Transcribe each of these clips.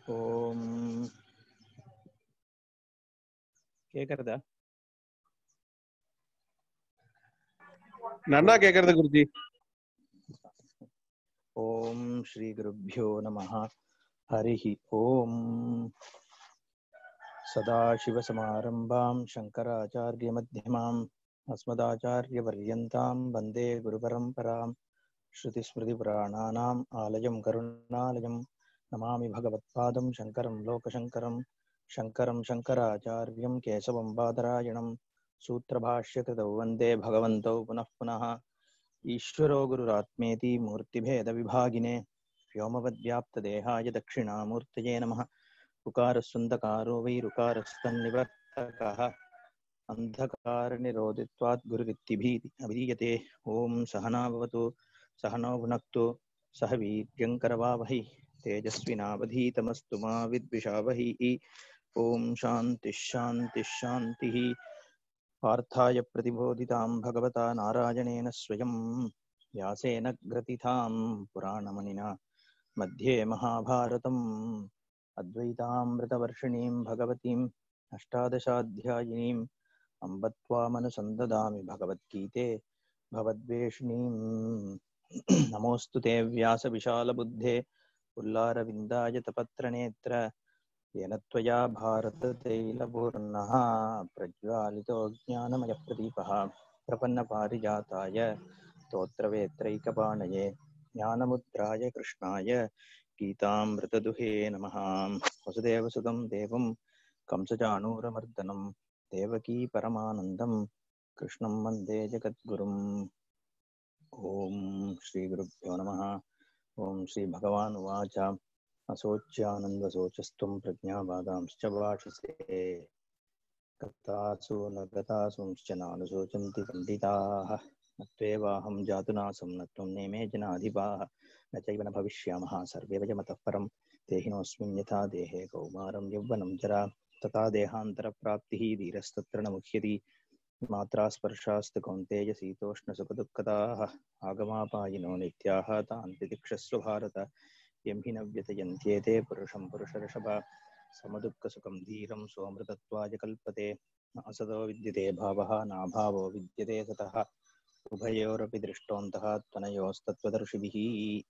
ஓம் கேக்குறதா நன்னா கேக்குறது குருஜி ஓம் ஸ்ரீ குருப்பியோ நம ஹரிஹி ஓம் சதாசிவசமாரம்பாம் சங்கராச்சாரியமத்தியமாம் अस्मदाचार्यपर्यन्तां वन्दे गुरुपरम्परां श्रुतिस्मृतिपुराणानाम् आलयं करुणालयं नमामि भगवत्पादं शङ्करं लोकशङ्करं शङ्करं शङ्कराचार्यं केशवं बादरायणं सूत्रभाष्यकृतौ वन्दे भगवन्तौ पुनः पुनः ईश्वरो गुरुरात्मेति मूर्तिभेदविभागिने व्योमवद्व्याप्तदेहाय दक्षिणामूर्तये नमः उकारस्वन्दकारो वैरुकारस्तन्निवर्तकः अन्धकारनिरोधित्वात् गुरुरित्तिभीति अभिधीयते ॐ सहना भवतु सहनौ भुनक्तु सह वीर्यङ्करवावहै तेजस्विनावधीतमस्तु मा विद्विषावहै ॐ शान्तिः शान्तिः शान्तिः पार्थाय प्रतिबोधितां भगवता नारायणेन स्वयं व्यासेन ग्रथितां पुराणमणिना मध्ये महाभारतम् अद्वैतामृतवर्षिणीं भगवतीम् अष्टादशाध्यायिनीम् अम्ब त्वामनुसन्ददामि भगवद्गीते भवद्वेषिणीम् नमोऽस्तु ते व्यासविशालबुद्धे उल्लारविन्दाय तपत्रनेत्र येन त्वया भारततैलपूर्णः प्रज्वालितो ज्ञानमयः प्रदीपः प्रपन्नपारिजाताय स्तोत्रवेत्रैकपाणये ज्ञानमुद्राय कृष्णाय गीतामृतदुहे नमः वसुदेवसुतं देवं कंसचाणूरमर्दनं देवकी परमानन्दं कृष्णं वन्दे जगद्गुरुम् ॐ श्रीगुरुभ्यो नमः ॐ श्रीभगवान् उवाच असोच्यानन्दशोचस्त्वं प्रज्ञावादांश्च भाषसे गतासु न गतासूंश्च नानुशोचन्ति पण्डिताः न त्वेवाहं जातुनासं न त्वं नेमे जनाधिपाः न चैव न भविष्यामः सर्वे वयमतः परं देहिनोऽस्मिन् यथा देहे कौमारं यौवनं जरा तथा देहान्तरप्राप्तिः धीरस्तत्र न मुह्यति मात्रा स्पर्शास्तु कौन्तेय शीतोष्णसुखदुःखदाः आगमापायिनो नित्याः तान् तितिक्षस्व भारत यं हि न व्यतयन्त्येते पुरुषं पुरुषर्षभ समदुःखसुखं धीरं सोऽमृतत्वाय कल्पते न असतो विद्यते भावः नाभावो विद्यते ततः उभयोरपि दृष्टोऽन्तः त्वनयोस्तत्त्वदर्शिभिः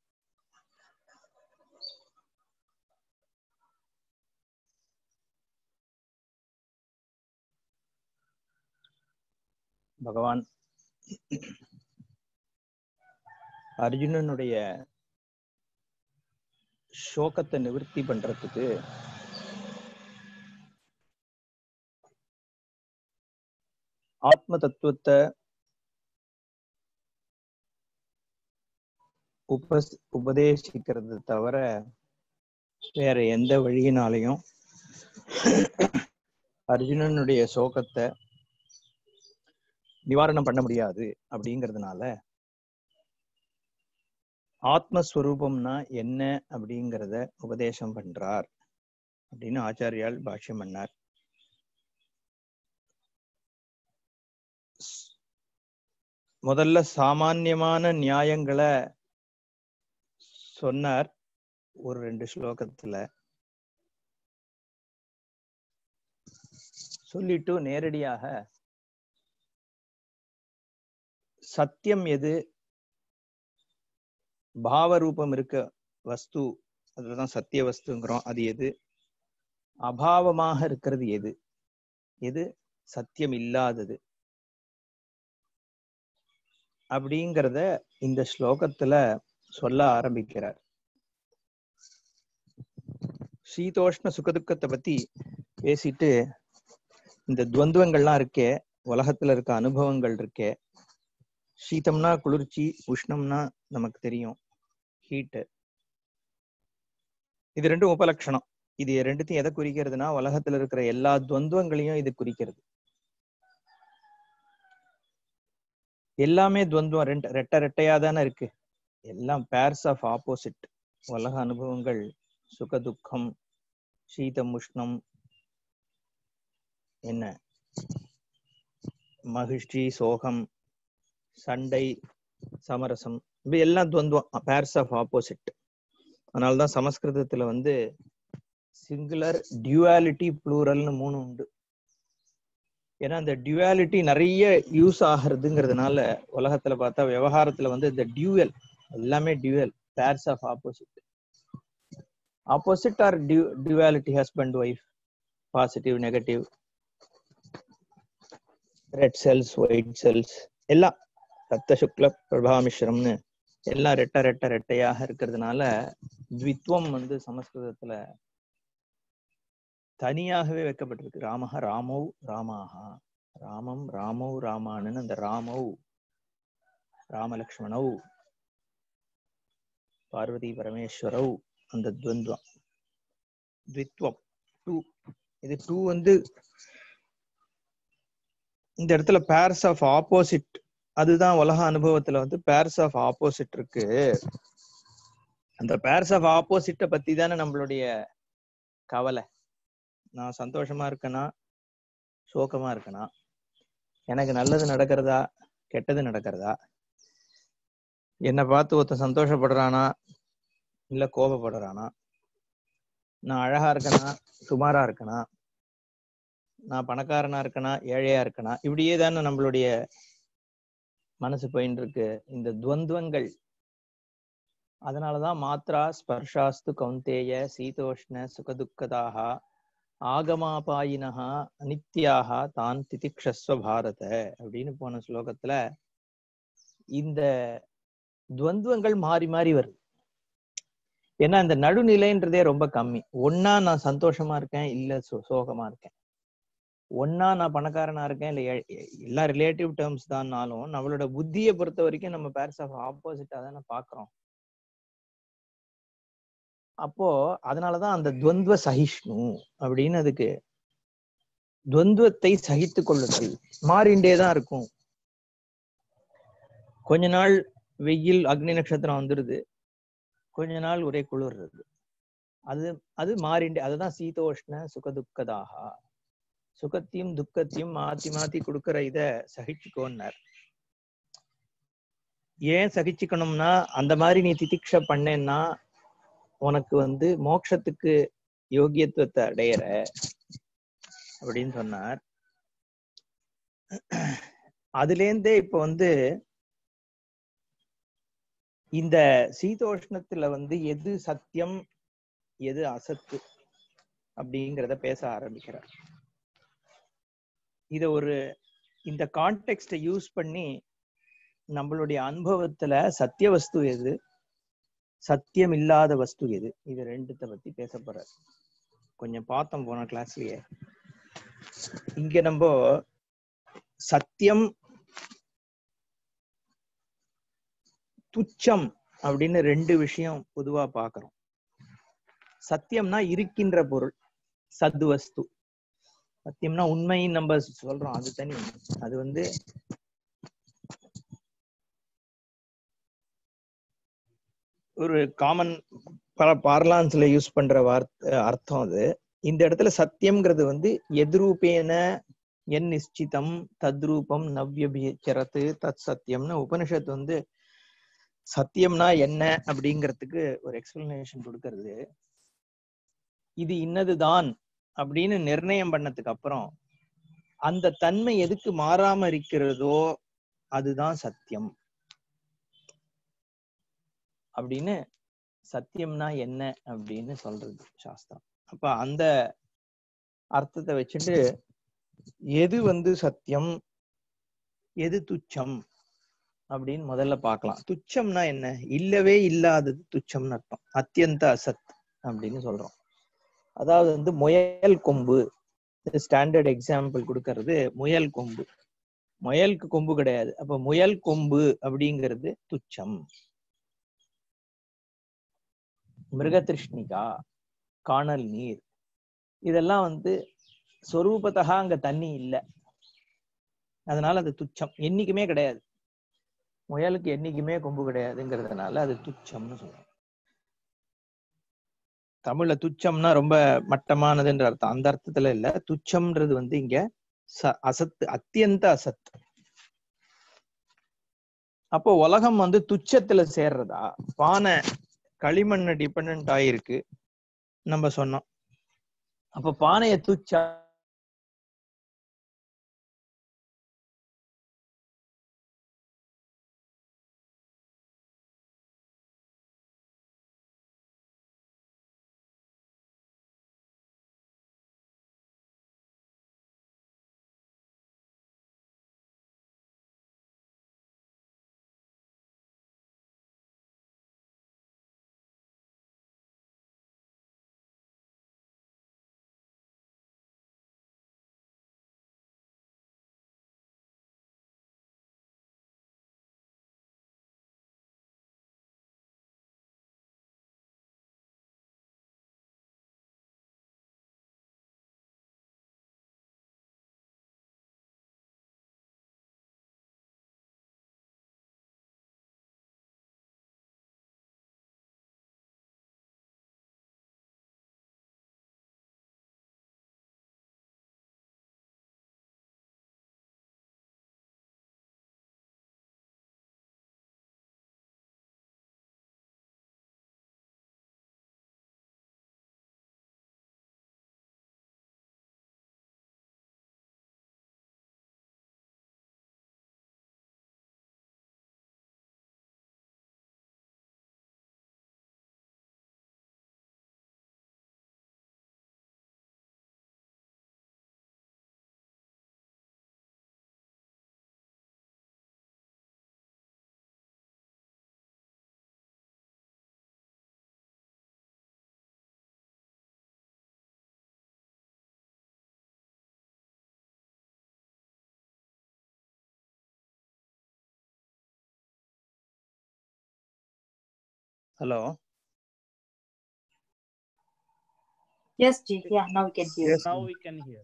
பகவான் அர்ஜுனனுடைய சோகத்தை நிவர்த்தி பண்றதுக்கு ஆத்ம தத்துவத்தை உபஸ் உபதேசிக்கிறது தவிர வேற எந்த வழியினாலையும் அர்ஜுனனுடைய சோகத்தை நிவாரணம் பண்ண முடியாது அப்படிங்கிறதுனால ஆத்மஸ்வரூபம்னா என்ன அப்படிங்கிறத உபதேசம் பண்றார் அப்படின்னு ஆச்சாரியால் பாஷ்யம் பண்ணார் முதல்ல சாமான்யமான நியாயங்களை சொன்னார் ஒரு ரெண்டு ஸ்லோகத்துல சொல்லிட்டு நேரடியாக சத்தியம் எது பாவரூபம் இருக்க வஸ்து அதுதான் சத்திய வஸ்துங்கிறோம் அது எது அபாவமாக இருக்கிறது எது எது சத்தியம் இல்லாதது அப்படிங்கிறத இந்த ஸ்லோகத்துல சொல்ல ஆரம்பிக்கிறார் சீதோஷ்ண சுகதுக்கத்தை பத்தி பேசிட்டு இந்த துவந்துவங்கள்லாம் இருக்கே உலகத்துல இருக்க அனுபவங்கள் இருக்கே சீதம்னா குளிர்ச்சி உஷ்ணம்னா நமக்கு தெரியும் ஹீட்டு இது ரெண்டும் உபலட்சணம் இது ரெண்டுத்தையும் எதை குறிக்கிறதுனா உலகத்துல இருக்கிற எல்லா துவந்துவங்களையும் இது குறிக்கிறது எல்லாமே துவந்துவம் ரெண்டு ரெட்டை ரெட்டையா தானே இருக்கு எல்லாம் பேர்ஸ் ஆஃப் ஆப்போசிட் உலக அனுபவங்கள் சுக துக்கம் சீதம் உஷ்ணம் என்ன மகிழ்ச்சி சோகம் சண்டை சமரசம் இப்படி எல்லாம் துவந்துவம் பேர்ஸ் ஆஃப் ஆப்போசிட் அதனாலதான் சமஸ்கிருதத்துல வந்து சிங்குலர் டியூவாலிட்டி ப்ளூரல்னு மூணு உண்டு ஏன்னா இந்த டியூவாலிட்டி நிறைய யூஸ் ஆகிறதுங்கிறதுனால உலகத்துல பார்த்தா விவகாரத்துல வந்து இந்த டியூவல் எல்லாமே dual pairs of opposite opposite are due duality husband wife positive negative red cells white cells எல்லாம் ரத்த சுக்ல பிரபாமிஸ்ரம்னு எல்லாம் ரெட்ட ரெட்ட ரெட்டையாக இருக்கிறதுனால த்வித்வம் வந்து சமஸ்கிருதத்துல தனியாகவே வைக்கப்பட்டிருக்கு ராமஹ ராமௌ ராமாஹா ராமம் ராமௌ ராமானு அந்த ராமௌ ராமலக்ஷ்மணௌ பார்வதி பரமேஸ்வரௌ அந்த துவந்துவம் த்வித்வம் டூ இது டூ வந்து இந்த இடத்துல பேர்ஸ் ஆஃப் ஆப்போசிட் அதுதான் உலக அனுபவத்துல வந்து பேர்ஸ் ஆஃப் ஆப்போசிட் இருக்கு அந்த பேர்ஸ் ஆஃப் ஆப்போசிட்டை பத்தி தானே நம்மளுடைய கவலை நான் சந்தோஷமா இருக்கேனா சோகமா இருக்கேனா எனக்கு நல்லது நடக்கிறதா கெட்டது நடக்கிறதா என்னை பார்த்து ஒருத்தன் சந்தோஷப்படுறானா இல்ல கோபப்படுறானா நான் அழகா இருக்கனா சுமாரா இருக்கனா நான் பணக்காரனா இருக்கனா ஏழையா இருக்கனா இப்படியே தானே நம்மளுடைய மனசு போயின்னு இருக்கு இந்த துவந்துவங்கள் அதனாலதான் மாத்ரா ஸ்பர்ஷாஸ்து கௌந்தேய சீதோஷ்ண சுகதுக்கதாக ஆகமாபாயினஹா அனித்யாக தான் திதிக்ஷஸ்வ பாரத அப்படின்னு போன ஸ்லோகத்துல இந்த துவந்துவங்கள் மாறி மாறி வருது ஏன்னா இந்த நடுநிலைன்றதே ரொம்ப கம்மி ஒன்னா நான் சந்தோஷமா இருக்கேன் இல்ல சோ- சோகமா இருக்கேன் ஒன்னா நான் பணக்காரனா இருக்கேன் இல்ல ஏ- ஏ- எல்லா ரிலேட்டிவ் டேர்ம்ஸ் தான்னாலும் நம்மளோட புத்தியை பொறுத்த வரைக்கும் நம்ம பேர்ஸ் ஆஃப் ஆப்போசிட்டா தானே பாக்குறோம் அப்போ அதனாலதான் அந்த துவந்துவ சகிஷ்ணு அப்படின்னு அதுக்கு துவந்துவத்தை சகித்து கொள்ளுதல் மாறிண்டே தான் இருக்கும் கொஞ்ச நாள் வெயில் அக்னி நட்சத்திரம் வந்துருது கொஞ்ச நாள் ஒரே குளிர்றது அது அது மாறிண்டே அதுதான் சீதோஷ்ண சுகதுக்கதாக சுகத்தையும் துக்கத்தையும் மாத்தி மாத்தி கொடுக்கிற இத சகிச்சுக்கோன்னார் ஏன் சகிச்சுக்கணும்னா அந்த மாதிரி நீ திதிக்ஷ பண்ணேன்னா உனக்கு வந்து மோட்சத்துக்கு யோகியத்துவத்தை அடையிற அப்படின்னு சொன்னார் அதுலேருந்தே இப்ப வந்து இந்த சீதோஷ்ணத்துல வந்து எது சத்தியம் எது அசத்து அப்படிங்கிறத பேச ஆரம்பிக்கிறார் இத ஒரு இந்த கான்டெக்ட்டை யூஸ் பண்ணி நம்மளுடைய அனுபவத்துல சத்திய வஸ்து எது சத்தியம் இல்லாத வஸ்து எது இது ரெண்டுத்த பத்தி பேச போறார் கொஞ்சம் பார்த்தோம் போன கிளாஸ்லயே இங்க நம்ம சத்தியம் துச்சம் அப்படின்னு ரெண்டு விஷயம் பொதுவா பாக்குறோம் சத்தியம்னா இருக்கின்ற பொருள் சத்து வஸ்து சத்தியம்னா உண்மைன்னு நம்ம சொல்றோம் அது தனி அது வந்து ஒரு காமன் பார்லான்ஸ்ல யூஸ் பண்ற வார்த்தை அர்த்தம் அது இந்த இடத்துல சத்தியம்ங்கிறது வந்து எதிரூபேன என் நிச்சிதம் தத்ரூபம் நவ்யபிச்சரத்து தத் சத்தியம்னு உபனிஷத் வந்து சத்தியம்னா என்ன அப்படிங்கிறதுக்கு ஒரு எக்ஸ்பிளனேஷன் கொடுக்கறது இது இன்னதுதான் அப்படின்னு நிர்ணயம் பண்ணதுக்கு அப்புறம் அந்த தன்மை எதுக்கு மாறாம இருக்கிறதோ அதுதான் சத்தியம் அப்படின்னு சத்தியம்னா என்ன அப்படின்னு சொல்றது சாஸ்திரம் அப்ப அந்த அர்த்தத்தை வச்சுட்டு எது வந்து சத்தியம் எது துச்சம் அப்படின்னு முதல்ல பார்க்கலாம் துச்சம்னா என்ன இல்லவே இல்லாதது துச்சம்னு அர்த்தம் அத்தியந்த அசத் அப்படின்னு சொல்றோம் அதாவது வந்து முயல் கொம்பு ஸ்டாண்டர்ட் எக்ஸாம்பிள் கொடுக்கறது முயல் கொம்பு முயலுக்கு கொம்பு கிடையாது அப்ப முயல் கொம்பு அப்படிங்கிறது துச்சம் மிருகதிருஷ்ணிகா காணல் நீர் இதெல்லாம் வந்து சொரூபத்தகா அங்க தண்ணி இல்லை அதனால அது துச்சம் என்னைக்குமே கிடையாது முயலுக்கு என்னைக்குமே கொம்பு கிடையாதுங்கிறதுனால அது துச்சம்னு சொல்றோம் தமிழ்ல துச்சம்னா ரொம்ப மட்டமானதுன்ற அர்த்தம் அந்த அர்த்தத்துல இல்ல துச்சம்ன்றது வந்து இங்க ச அசத்து அத்தியந்த அசத் அப்போ உலகம் வந்து துச்சத்துல சேர்றதா பானை களிமண்ணை டிபெண்ட் ஆயிருக்கு நம்ம சொன்னோம் அப்ப பானைய துச்சா hello Yes, Ji. Yeah, now we can hear. Yes, now we can hear.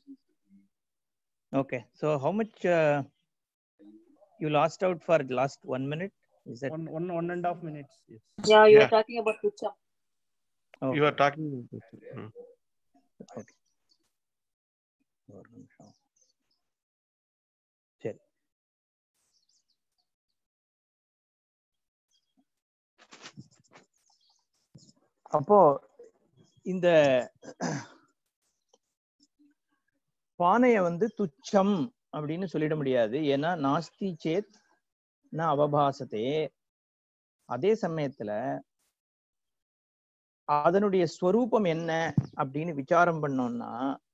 Okay, so how much uh, you lost out for last one minute? Is that One, one, one and a half minutes. Yes. Yeah, you Yeah. were talking about Tucham. okay. You are talking. Hmm. okay. ஒரு நிமிஷம் சரி அப்போ இந்த பானைய வந்து துச்சம் அப்படின்னு சொல்லிட முடியாது ஏன்னா நாஸ்தி சேத் ந அவபாசத்தே அதே சமயத்துல அதனுடைய ஸ்வரூபம் என்ன அப்படின்னு விசாரம் பண்ணோம்னா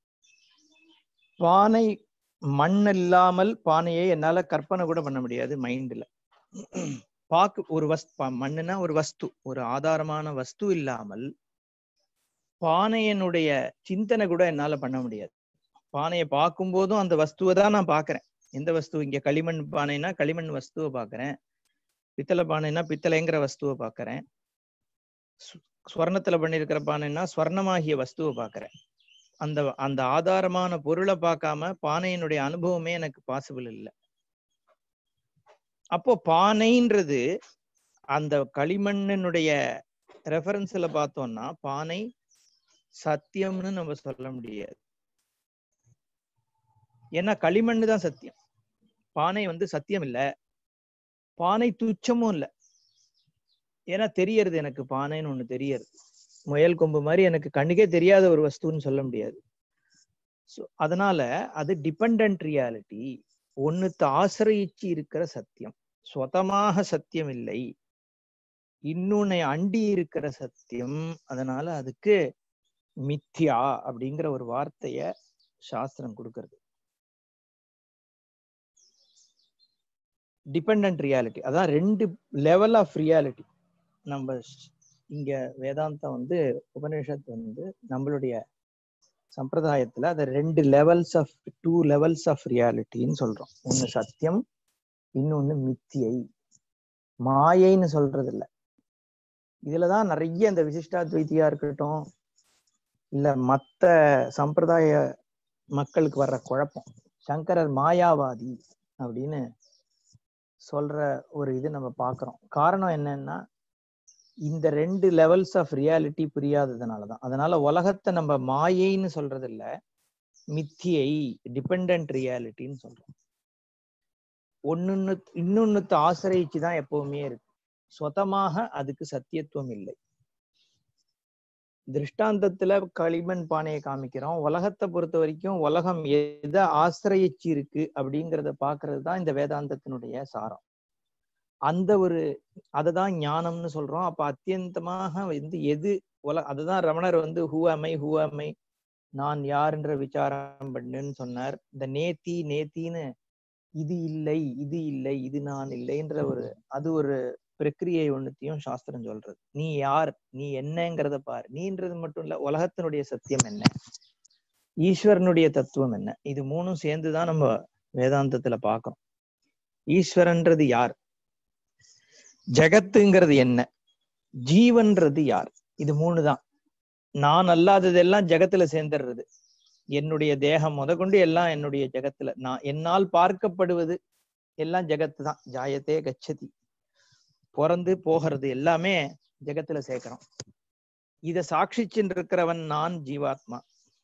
பானை மண் இல்லாமல் பானையை என்னால கற்பனை கூட பண்ண முடியாது மைண்ட்ல பாக்கு ஒரு வஸ்து ப- மண்ணுனா ஒரு வஸ்து ஒரு ஆதாரமான வஸ்து இல்லாமல் பானையனுடைய சிந்தனை கூட என்னால பண்ண முடியாது பானையை பார்க்கும் போதும் அந்த வஸ்துவை தான் நான் பார்க்கறேன் எந்த வஸ்து இங்க களிமண் பானைனா களிமண் வஸ்துவை பார்க்கறேன் பித்தளை பானைனா பித்தளைங்கிற வஸ்துவை பார்க்கறேன் சு- ஸ்வர்ணத்துல பண்ணியிருக்கிற பானைனா ஸ்வர்ணமாகிய வஸ்துவை பார்க்கறேன் அந்த அந்த ஆதாரமான பொருளை பார்க்காம பானையினுடைய அனுபவமே எனக்கு பாசிபிள் இல்லை அப்போ பானைன்றது அந்த களிமண்ணினுடைய ரெஃபரன்ஸ்ல பார்த்தோம்னா பானை சத்தியம்னு நம்ம சொல்ல முடியாது ஏன்னா களிமண்ணு தான் சத்தியம் பானை வந்து சத்தியம் இல்ல பானை துச்சமும் இல்ல ஏன்னா தெரியறது எனக்கு பானைன்னு ஒண்ணு தெரியறது முயல் கொம்பு மாதிரி எனக்கு கண்ணுக்கே தெரியாத ஒரு வஸ்துன்னு சொல்ல முடியாது ஸோ அதனால அது டிபெண்ட் ரியாலிட்டி ஒண்ணுத்த ஆசிரயிச்சு இருக்கிற சத்தியம் சுதமாக சத்தியம் இல்லை இன்னொன்னை அண்டி இருக்கிற சத்தியம் அதனால அதுக்கு மித்யா அப்படிங்கிற ஒரு வார்த்தைய சாஸ்திரம் கொடுக்கிறது டிபெண்ட் ரியாலிட்டி அதான் ரெண்டு லெவல் ஆஃப் ரியாலிட்டி நம்ம ஸ்- இங்க வேதாந்தம் வந்து உபநிஷத் வந்து நம்மளுடைய சம்பிரதாயத்துல அதை ரெண்டு levels of two levels of ரியாலிட்டின்னு சொல்றோம் ஒன்னு சத்தியம் இன்னொன்னு மித்தியை மாயைன்னு சொல்றது இல்ல இதுலதான் நிறைய இந்த விசிஷ்டாத்வைத்தியா இருக்கட்டும் இல்ல மத்த சம்பிரதாய மக்களுக்கு வர்ற குழப்பம் சங்கரர் மாயாவாதி அப்படின்னு சொல்ற ஒரு இது நம்ம பார்க்கிறோம் காரணம் என்னன்னா இந்த ரெண்டு லெவல்ஸ் ஆஃப் ரியாலிட்டி புரியாததுனாலதான் அதனால உலகத்தை நம்ம மாயைன்னு சொல்றது இல்ல மித்தியை டிபெண்ட் ரியாலிட்டின்னு சொல்றோம் ஒன்னொன்னு இன்னொன்னுத்த ஆசிரியிச்சு தான் எப்பவுமே இருக்கு சொதமாக அதுக்கு சத்தியத்துவம் இல்லை திருஷ்டாந்தத்துல களிமண் பானையை காமிக்கிறோம் உலகத்தை பொறுத்த வரைக்கும் உலகம் எதை ஆசிரயிச்சு இருக்கு அப்படிங்கிறத பாக்குறது தான் இந்த வேதாந்தத்தினுடைய சாரம் அந்த ஒரு அததான் ஞானம்னு சொல்றோம் அப்ப அத்தியந்தமாக வந்து எது உல அதுதான் ரமணர் வந்து ஹூ அமை ஹூ அமை நான் யாருன்ற விசாரம் பண்ணுன்னு சொன்னார் இந்த நேத்தி நேத்தின்னு இது இல்லை இது இல்லை இது நான் இல்லைன்ற ஒரு அது ஒரு பிரக்கிரியை ஒண்ணுத்தையும் சாஸ்திரம் சொல்றது நீ யார் நீ என்னங்கிறத பாரு நீன்றது மட்டும் இல்ல உலகத்தினுடைய சத்தியம் என்ன ஈஸ்வரனுடைய தத்துவம் என்ன இது மூணும் சேர்ந்துதான் நம்ம வேதாந்தத்துல பார்க்கிறோம் ஈஸ்வரன்றது யார் ஜெகத்துங்கிறது என்ன ஜீவன்றது யார் இது மூணு தான் நான் அல்லாததெல்லாம் ஜெகத்துல சேர்ந்துடுறது என்னுடைய தேகம் முதற்கொண்டு எல்லாம் என்னுடைய ஜெகத்துல நான் என்னால் பார்க்கப்படுவது எல்லாம் ஜெகத்து தான் ஜாயத்தே கச்சதி பிறந்து போகிறது எல்லாமே ஜெகத்துல சேர்க்கிறோம் இத சாட்சிச்சுன்னு இருக்கிறவன் நான் ஜீவாத்மா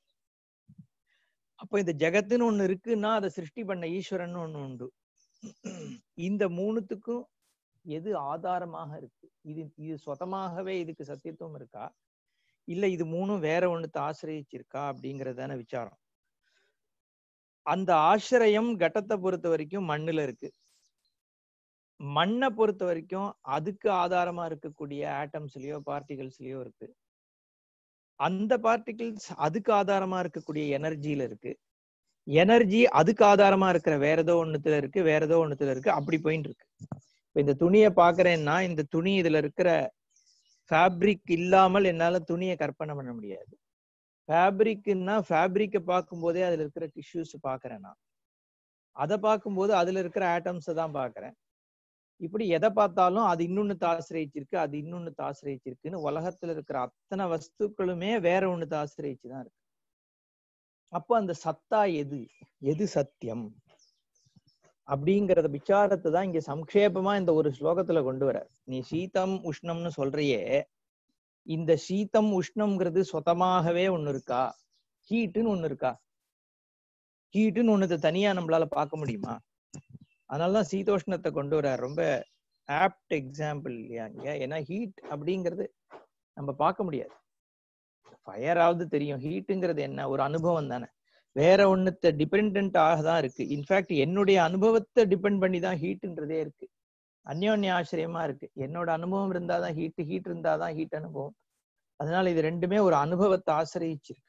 அப்ப இந்த ஜெகத்துன்னு ஒண்ணு இருக்குன்னா அதை சிருஷ்டி பண்ண ஈஸ்வரன் ஒண்ணு உண்டு இந்த மூணுத்துக்கும் எது ஆதாரமாக இருக்கு இது இது சொதமாகவே இதுக்கு சத்தியத்துவம் இருக்கா இல்ல இது மூணும் வேற ஒண்ணுத்த ஆசிரியச்சிருக்கா அப்படிங்கறதான விசாரம் அந்த ஆசிரியம் கட்டத்தை பொறுத்த வரைக்கும் மண்ணுல இருக்கு மண்ணை பொறுத்த வரைக்கும் அதுக்கு ஆதாரமா இருக்கக்கூடிய ஆட்டம்ஸ்லயோ பார்ட்டிகல்ஸ்லயோ இருக்கு அந்த பார்ட்டிகிள்ஸ் அதுக்கு ஆதாரமா இருக்கக்கூடிய எனர்ஜியில இருக்கு எனர்ஜி அதுக்கு ஆதாரமா இருக்கிற வேற ஏதோ ஒண்ணுத்துல இருக்கு வேற ஏதோ ஒண்ணுத்துல இருக்கு அப்படி போயிட்டு இருக்கு இப்ப இந்த துணியை பாக்குறேன்னா இந்த துணி இதுல இருக்கிற ஃபேப்ரிக் இல்லாமல் என்னால துணியை கற்பனை பண்ண முடியாது ஃபேப்ரிக்னா ஃபேப்ரிக்கை பார்க்கும்போதே அதுல இருக்கிற டிஷ்யூஸ் பாக்குறேன் நான் அதை பார்க்கும்போது அதுல இருக்கிற ஆட்டம்ஸை தான் பாக்குறேன் இப்படி எதை பார்த்தாலும் அது இன்னொன்னு ஆசிரியச்சிருக்கு அது இன்னொன்னு ஆசிரியச்சிருக்குன்னு உலகத்துல இருக்கிற அத்தனை வஸ்துக்களுமே வேற ஒண்ணு ஆசிரியச்சுதான் இருக்கு அப்போ அந்த சத்தா எது எது சத்தியம் அப்படிங்கறத விசாரத்தை தான் இங்க சம்க்ஷேபமா இந்த ஒரு ஸ்லோகத்துல கொண்டு வர நீ சீதம் உஷ்ணம்னு சொல்றியே இந்த சீதம் உஷ்ணம்ங்கிறது சொத்தமாகவே ஒண்ணு இருக்கா ஹீட்டுன்னு ஒண்ணு இருக்கா ஹீட்டுன்னு ஒண்ணு தனியா நம்மளால பார்க்க முடியுமா அதனாலதான் சீதோஷ்ணத்தை கொண்டு வர ரொம்ப ஆப்ட் எக்ஸாம்பிள் இல்லையா இங்க ஏன்னா ஹீட் அப்படிங்கிறது நம்ம பார்க்க முடியாது ஃபயராவது தெரியும் ஹீட்டுங்கிறது என்ன ஒரு அனுபவம் தானே வேற ஒண்ணுத்த டிபெண்ட் ஆக தான் இருக்கு இன்ஃபேக்ட் என்னுடைய அனுபவத்தை டிபெண்ட் பண்ணி தான் ஹீட்டுன்றதே இருக்கு அந்யோன்ய ஆச்சரியமா இருக்கு என்னோட அனுபவம் இருந்தாதான் ஹீட் ஹீட் இருந்தாதான் ஹீட் அனுபவம் அதனால இது ரெண்டுமே ஒரு அனுபவத்தை ஆசிரியிச்சிருக்கு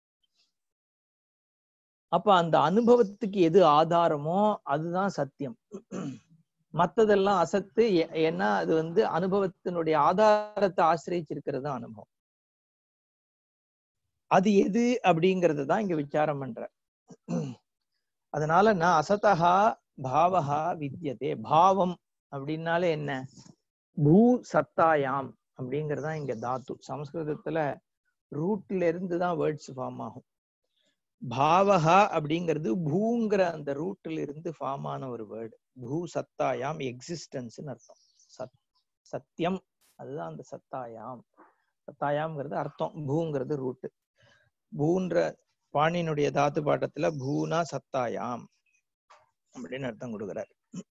அப்ப அந்த அனுபவத்துக்கு எது ஆதாரமோ அதுதான் சத்தியம் மத்ததெல்லாம் அசத்து ஏ- ஏன்னா அது வந்து அனுபவத்தினுடைய ஆதாரத்தை ஆசிரியிச்சிருக்கிறது தான் அனுபவம் அது எது அப்படிங்கறது தான் இங்க விசாரம் பண்ற அதனால நான் அசதஹா பாவஹா வித்யதே பாவம் அப்படின்னாலே என்ன பூ சத்தாயாம் அப்படிங்கறது தான் இங்க தாத்து சமஸ்கிருதத்துல ரூட்ல இருந்து தான் வேர்ட்ஸ் ஃபார்ம் ஆகும் பாவஹா அப்படிங்கிறது பூங்கிற அந்த ரூட்ல இருந்து ஃபார்ம் ஆன ஒரு வேர்டு பூ சத்தாயாம் எக்ஸிஸ்டன்ஸ் அர்த்தம் சத் சத்தியம் அதுதான் அந்த சத்தாயாம் சத்தாயாம்ங்கிறது அர்த்தம் பூங்கிறது ரூட் பூன்ற பாணியினுடைய தாத்து பாட்டத்துல பூனா சத்தாயாம் அப்படின்னு அர்த்தம் கொடுக்குறார்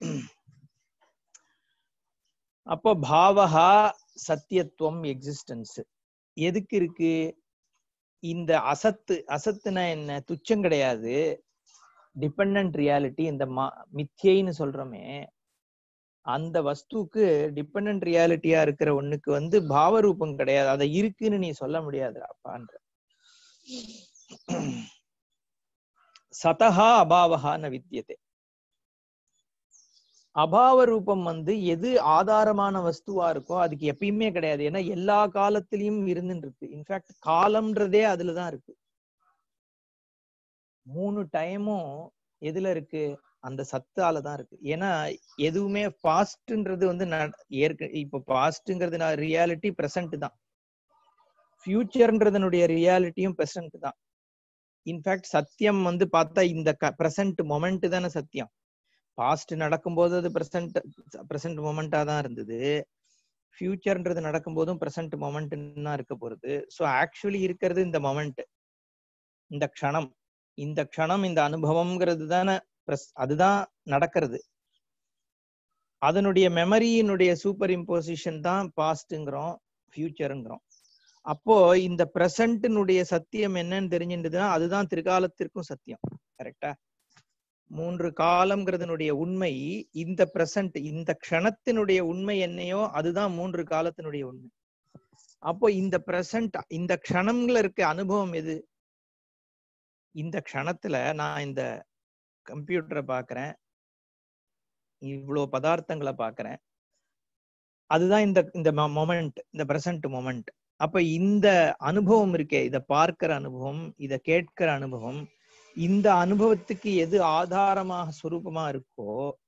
அப்போ பாவஹா சத்தியத்துவம் எக்ஸிஸ்டன்ஸ் எதுக்கு இருக்கு இந்த அசத்து அசத்துனா என்ன துச்சம் கிடையாது டிபெண்ட் ரியாலிட்டி இந்த மா மித்யைன்னு சொல்றோமே அந்த வஸ்துக்கு டிபெண்ட் ரியாலிட்டியா இருக்கிற ஒண்ணுக்கு வந்து பாவரூபம் கிடையாது அதை இருக்குன்னு நீ சொல்ல முடியாது அப்பான்ற சதஹா அபாவஹா ந வித்தியதே அபாவ ரூபம் வந்து எது ஆதாரமான வஸ்துவா இருக்கோ அதுக்கு எப்பயுமே கிடையாது ஏன்னா எல்லா காலத்திலயும் இருந்துட்டு இருக்கு இன்ஃபேக்ட் காலம்ன்றதே அதுலதான் இருக்கு மூணு டைமும் எதுல இருக்கு அந்த சத்தால தான் இருக்கு ஏன்னா எதுவுமே பாஸ்ட்ன்றது வந்து நட- ஏற்க இப்ப பாஸ்ட்ங்கிறது ரியாலிட்டி பிரசன்ட் தான் ஃபியூச்சர்ன்றதனுடைய ரியாலிட்டியும் பிரசன்ட் தான் இன்ஃபேக்ட் சத்தியம் வந்து பார்த்தா இந்த பிரசன்ட் மொமெண்ட் தானே சத்தியம் பாஸ்ட் நடக்கும்போது அது பிரசன்ட் பிரசன்ட் மொமெண்டா தான் இருந்தது ஃபியூச்சர்ன்றது நடக்கும்போதும் பிரசன்ட் மொமெண்ட் தான் இருக்க போறது ஸோ ஆக்சுவலி இருக்கிறது இந்த மொமெண்ட் இந்த க்ஷணம் இந்த க்ஷணம் இந்த அனுபவம்ங்கிறது தானே அதுதான் நடக்கிறது அதனுடைய மெமரியினுடைய சூப்பர் இம்போசிஷன் தான் பாஸ்ட்ங்கிறோம் ஃபியூச்சருங்கிறோம் அப்போ இந்த பிரசன்ட்னுடைய சத்தியம் என்னன்னு தெரிஞ்சின்றதுன்னா அதுதான் திரிகாலத்திற்கும் சத்தியம் கரெக்டா மூன்று காலம்ங்கிறதுனுடைய உண்மை இந்த பிரசன்ட் இந்த க்ஷணத்தினுடைய உண்மை என்னையோ அதுதான் மூன்று காலத்தினுடைய உண்மை அப்போ இந்த பிரசன்ட் இந்த க்ஷணம்ல இருக்க அனுபவம் எது இந்த க்ஷணத்துல நான் இந்த கம்ப்யூட்டரை பார்க்கறேன் இவ்வளோ பதார்த்தங்களை பார்க்கறேன் அதுதான் இந்த இந்த மொமெண்ட் இந்த பிரசன்ட் மொமெண்ட் அப்ப இந்த அனுபவம் இருக்கே இத பார்க்கிற அனுபவம் இத கேட்கிற அனுபவம் இந்த அனுபவத்துக்கு எது ஆதாரமாக சுரூபமா இருக்கோ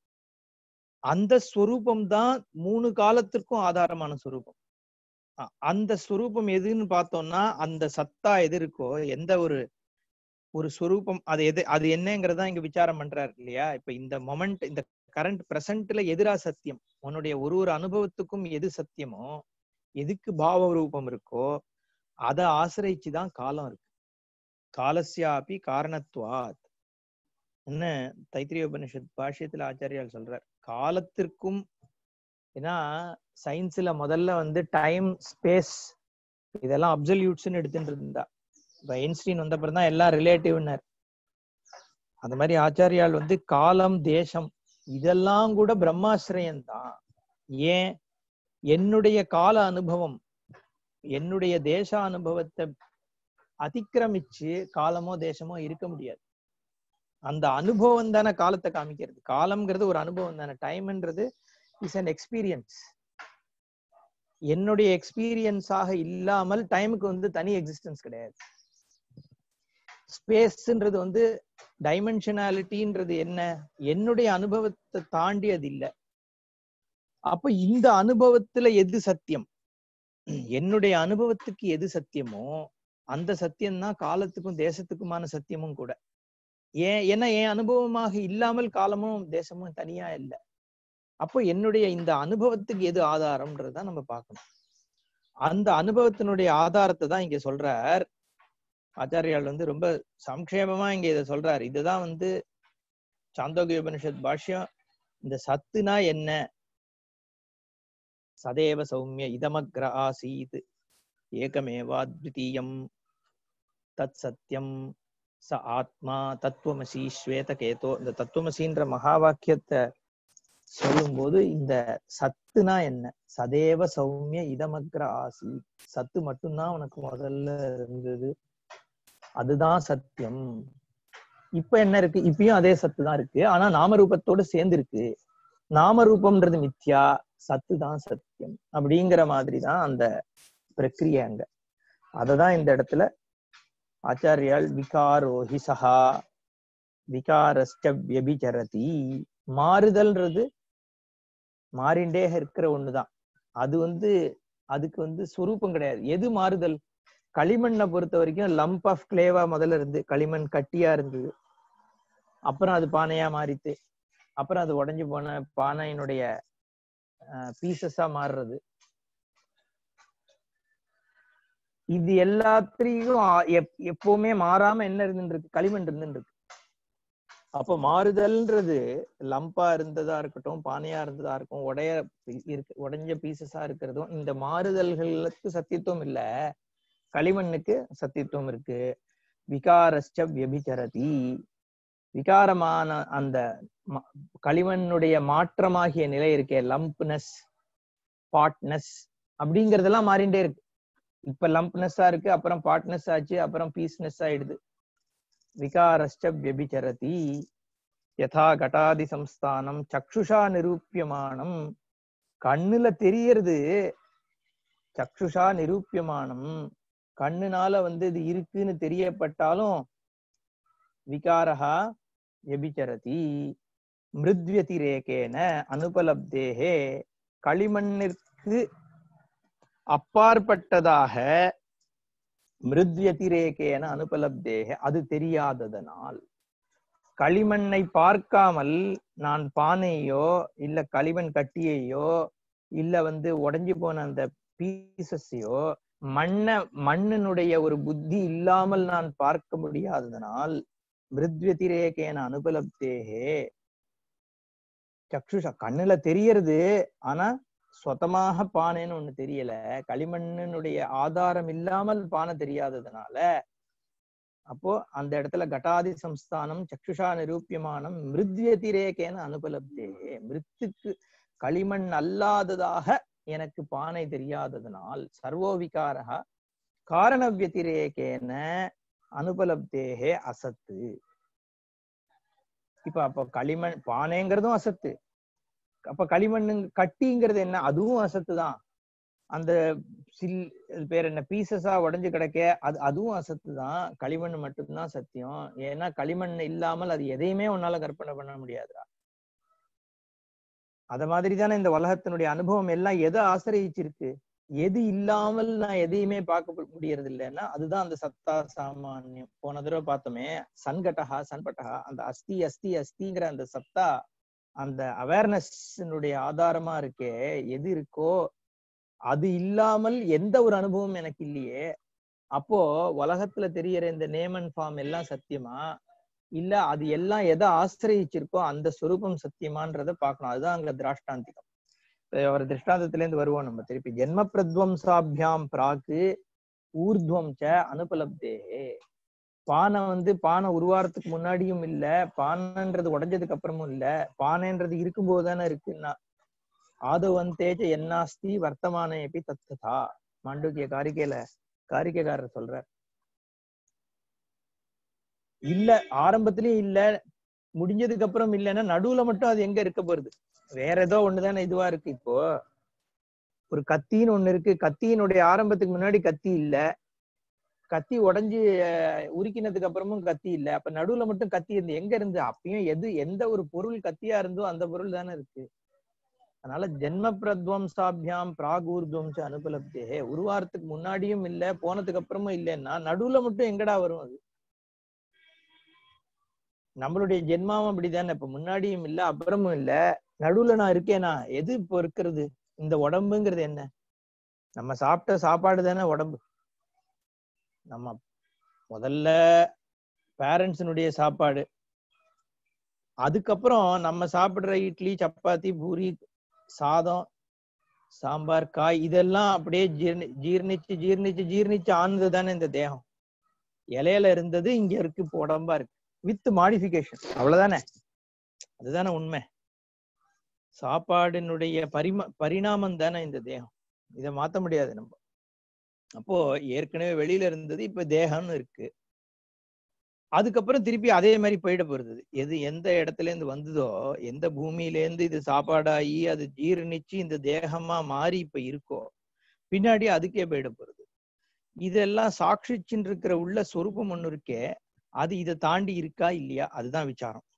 அந்த ஸ்வரூபம் தான் மூணு காலத்திற்கும் ஆதாரமான சுரூபம் அ- அந்த ஸ்வரூபம் எதுன்னு பார்த்தோம்னா அந்த சத்தா எது இருக்கோ எந்த ஒரு ஒரு ஸ்வரூபம் அது எது அது என்னங்கிறதா இங்க விசாரம் பண்றாரு இல்லையா இப்ப இந்த மொமெண்ட் இந்த கரண்ட் பிரசன்ட்ல எதிரா சத்தியம் உன்னுடைய ஒரு ஒரு அனுபவத்துக்கும் எது சத்தியமோ எதுக்கு பாவ ரூபம் இருக்கோ அதை ஆசிரிச்சுதான் காலம் இருக்கு காலஸ்யாபி காரணத்துவாத் என்ன தைத்திரிய உபனிஷத் பாஷ்யத்துல ஆச்சாரியால் சொல்றார் காலத்திற்கும் ஏன்னா சயின்ஸ்ல முதல்ல வந்து டைம் ஸ்பேஸ் இதெல்லாம் அப்சல்யூட்ஸ்னு எடுத்துட்டு இருந்தா இப்ப ஐன்ஸ்டீன் வந்த அப்புறம் தான் எல்லாம் ரிலேட்டிவ்னர் அந்த மாதிரி ஆச்சாரியால் வந்து காலம் தேசம் இதெல்லாம் கூட பிரம்மாசிரயம் தான் ஏன் என்னுடைய கால அனுபவம் என்னுடைய தேச அனுபவத்தை அதிக்கிரமிச்சு காலமோ தேசமோ இருக்க முடியாது அந்த அனுபவம் தானே காலத்தை காமிக்கிறது காலம்ங்கிறது ஒரு அனுபவம் தானே டைம்ன்றது இஸ் அன் எக்ஸ்பீரியன்ஸ் என்னுடைய எக்ஸ்பீரியன்ஸாக இல்லாமல் டைமுக்கு வந்து தனி எக்ஸிஸ்டன்ஸ் கிடையாது ஸ்பேஸ்ன்றது வந்து டைமென்ஷனாலிட்டின்றது என்ன என்னுடைய அனுபவத்தை தாண்டி அது இல்லை அப்ப இந்த அனுபவத்துல எது சத்தியம் என்னுடைய அனுபவத்துக்கு எது சத்தியமோ அந்த சத்தியம் தான் காலத்துக்கும் தேசத்துக்குமான சத்தியமும் கூட ஏன் ஏன்னா என் அனுபவமாக இல்லாமல் காலமும் தேசமும் தனியா இல்லை அப்போ என்னுடைய இந்த அனுபவத்துக்கு எது ஆதாரம்ன்றதுதான் நம்ம பார்க்கணும் அந்த அனுபவத்தினுடைய ஆதாரத்தை தான் இங்க சொல்றார் ஆச்சாரியால் வந்து ரொம்ப சம்க்ஷேபமா இங்க இதை சொல்றார் இதுதான் வந்து சாந்தோகிய உபனிஷத் பாஷ்யம் இந்த சத்துனா என்ன சதேவ சௌமிய இதமக்ர ஆசீத் ஏகமேவாத்விதீயம் தத் சத்தியம் ச ஆத்மா தத்துவமசி ஸ்வேத கேதோ இந்த தத்துவமசின்ற மகா வாக்கியத்தை சொல்லும்போது இந்த சத்துனா என்ன சதேவ சௌமிய இதமக்ர ஆசி சத்து மட்டும்தான் உனக்கு முதல்ல இருந்தது அதுதான் சத்தியம் இப்ப என்ன இருக்கு இப்பயும் அதே சத்து தான் இருக்கு ஆனா நாமரூபத்தோட சேர்ந்து இருக்கு நாமரூபம்ன்றது மித்யா சத்து தான் சத்தியம் அப்படிங்கிற மாதிரி தான் அந்த பிரக்கிரியை அங்க அததான் இந்த இடத்துல ஆச்சாரியால் விகாரோஹி சஹா விகாரஸ்ட வியபிச்சரதி மாறுதல்ன்றது மாறிண்டே இருக்கிற ஒண்ணுதான் அது வந்து அதுக்கு வந்து சுரூபம் கிடையாது எது மாறுதல் களிமண்ணை பொறுத்த வரைக்கும் லம்ப் ஆஃப் கிளேவா முதல்ல இருந்து களிமண் கட்டியா இருந்தது அப்புறம் அது பானையா மாறித்து அப்புறம் அது உடைஞ்சு போன பானையினுடைய பீசஸா மாறுறது இது எல்லாத்திலையும் ஆ- எப்- எப்பவுமே மாறாம என்ன இருந்துருக்கு களிமண் இருந்துருக்கு அப்போ மாறுதல்ன்றது லம்பா இருந்ததா இருக்கட்டும் பானையா இருந்ததா இருக்கும் உடைய இருக்கு உடைஞ்ச பீசஸா இருக்கிறதும் இந்த மாறுதல்களுக்கு சத்தியத்துவம் இல்ல களிமண்ணுக்கு சத்தியத்துவம் இருக்கு விகாரஸ்ட வியபிச்சரதி விகாரமான அந்த ம- களிமண்ணுடைய மாற்றமாகிய நிலை இருக்கே லம்ப்னஸ் பாட்னஸ் அப்படிங்கறதெல்லாம் மாறிண்டே இருக்கு இப்ப லம்ப்னஸ்ஸா இருக்கு அப்புறம் பாட்னஸ் ஆச்சு அப்புறம் பீஸ்னஸ் ஆயிடுது விகாரஸ்ட வியபிச்சரதி யதா கட்டாதி சம்ஸ்தானம் சக்ஷுஷா நிரூபியமானம் கண்ணுல தெரியறது சக்ஷுஷா நிரூபியமானம் கண்ணுனால வந்து இது இருக்குன்னு தெரியப்பட்டாலும் விகாரஹா வியபிச்சரதி மிருத்வதிரேகேன அனுபலப்தேகே களிமண்ணிற்கு அப்பாற்பட்டதாக மிருத்வதிரேகேன அனுபலப்தேக அது தெரியாததனால் களிமண்ணை பார்க்காமல் நான் பானையோ இல்ல களிமண் கட்டியையோ இல்ல வந்து உடைஞ்சு போன அந்த பீசஸையோ மண்ண மண்ணினுடைய ஒரு புத்தி இல்லாமல் நான் பார்க்க முடியாததனால் மிருத்வதிரேகேன அனுபலப்தேகே சக்ஷுஷா கண்ணுல தெரியறது ஆனா சொத்தமாக பானைன்னு ஒண்ணு தெரியல களிமண்ணினுடைய ஆதாரம் இல்லாமல் பானை தெரியாததுனால அப்போ அந்த இடத்துல கட்டாதி சம்ஸ்தானம் சக்ஷுஷா நிரூபியமானம் மிருத்யதிரேகேன அனுபலப்தே மிருத்துக்கு களிமண் அல்லாததாக எனக்கு பானை தெரியாததனால் சர்வோவிகாரா காரண வியதிரேகேன அனுபலப்தேகே அசத்து இப்ப அப்ப களிமண் பானைங்கிறதும் அசத்து அப்ப களிமண் கட்டிங்கிறது என்ன அதுவும் அசத்து தான் அந்த சில் அது பேர் என்ன பீசஸா உடைஞ்சு கிடக்க அது அதுவும் அசத்து தான் களிமண் மட்டும்தான் சத்தியம் ஏன்னா களிமண் இல்லாமல் அது எதையுமே உன்னால கற்பனை பண்ண முடியாதுடா அத மாதிரி தானே இந்த உலகத்தினுடைய அனுபவம் எல்லாம் எதை ஆசிரியிச்சிருக்கு எது இல்லாமல் நான் எதையுமே பார்க்க முடியறது இல்லைன்னா அதுதான் அந்த சத்தா சாமானியம் போன தடவை பார்த்தோமே சன்கட்டஹா சன்பட்டஹா அந்த அஸ்தி அஸ்தி அஸ்திங்கிற அந்த சத்தா அந்த அவேர்னஸ்னுடைய ஆதாரமா இருக்கே எது இருக்கோ அது இல்லாமல் எந்த ஒரு அனுபவம் எனக்கு இல்லையே அப்போ உலகத்துல தெரியற இந்த நேம் அண்ட் ஃபார்ம் எல்லாம் சத்தியமா இல்ல அது எல்லாம் எதை ஆசிரியிச்சிருக்கோ அந்த சொரூபம் சத்தியமான்றத பார்க்கணும் அதுதான் அங்க திராஷ்டாந்திகம் இப்ப ஒரு திருஷ்டாந்தத்துல இருந்து வருவோம் நம்ம திருப்பி ஜென்ம பிரத்வம்சாபியாம் பிராக்கு ஊர்துவம் ச அனுபலப்தே பானை வந்து பானை உருவாரத்துக்கு முன்னாடியும் இல்ல பானைன்றது உடைஞ்சதுக்கு அப்புறமும் இல்ல பானைன்றது இருக்கும்போது தானே இருக்குன்னா ஆதவந்தேஜ என்னாஸ்தி வர்த்தமானே எப்படி தத்ததா மாண்டூக்கிய காரிக்கையில காரிக்கைக்காரர் சொல்றார் இல்ல ஆரம்பத்திலயும் இல்ல முடிஞ்சதுக்கு அப்புறம் இல்லைன்னா நடுவுல மட்டும் அது எங்க இருக்க போறது வேற ஏதோ ஒண்ணுதானே இதுவா இருக்கு இப்போ ஒரு கத்தின்னு ஒண்ணு இருக்கு கத்தியினுடைய ஆரம்பத்துக்கு முன்னாடி கத்தி இல்ல கத்தி உடைஞ்சு அஹ், உருக்கினதுக்கு அப்புறமும் கத்தி இல்ல அப்ப நடுவுல மட்டும் கத்தி இருந்து எங்க இருந்து அப்பயும் எது எந்த ஒரு பொருள் கத்தியா இருந்தோ அந்த பொருள் தானே இருக்கு அதனால ஜென்ம பிரத்வம்சாபியாம் பிராகூர்துவம்ச அனுபலப்தே உருவாரத்துக்கு முன்னாடியும் இல்ல போனதுக்கு அப்புறமும் இல்லைன்னா நடுவுல மட்டும் எங்கடா வரும் அது நம்மளுடைய ஜென்மாவும் அப்படிதானே இப்ப முன்னாடியும் இல்ல அப்புறமும் இல்ல நடுவுல நான் இருக்கேனா எது இப்போ இருக்கிறது இந்த உடம்புங்கிறது என்ன நம்ம சாப்பிட்ட சாப்பாடு தானே உடம்பு நம்ம முதல்ல பேரண்ட்ஸினுடைய சாப்பாடு அதுக்கப்புறம் நம்ம சாப்பிடுற இட்லி சப்பாத்தி பூரி சாதம் சாம்பார் காய் இதெல்லாம் அப்படியே ஜீர்ணி ஜீர்ணிச்சு ஜீர்ணிச்சு ஜீர்ணிச்சு ஆனது தானே இந்த தேகம் இலையில இருந்தது இங்க இருக்கு இப்போ உடம்பா இருக்கு வித் மாடிஃபிகேஷன் அவ்வளவுதானே அதுதானே உண்மை சாப்பாடினுடைய பரிம பரிணாமம் தானே இந்த தேகம் இதை மாத்த முடியாது நம்ம அப்போ ஏற்கனவே வெளியில இருந்தது இப்ப தேகம்னு இருக்கு அதுக்கப்புறம் திருப்பி அதே மாதிரி போயிட போறது எது எந்த இடத்துல இருந்து வந்ததோ எந்த பூமியில இருந்து இது சாப்பாடாகி அது ஜீரணிச்சு இந்த தேகமா மாறி இப்ப இருக்கோ பின்னாடி அதுக்கே போயிட போறது இதெல்லாம் சாட்சிச்சுன்னு இருக்கிற உள்ள சொரூபம் ஒண்ணு இருக்கே அது இதை தாண்டி இருக்கா இல்லையா அதுதான் விசாரம்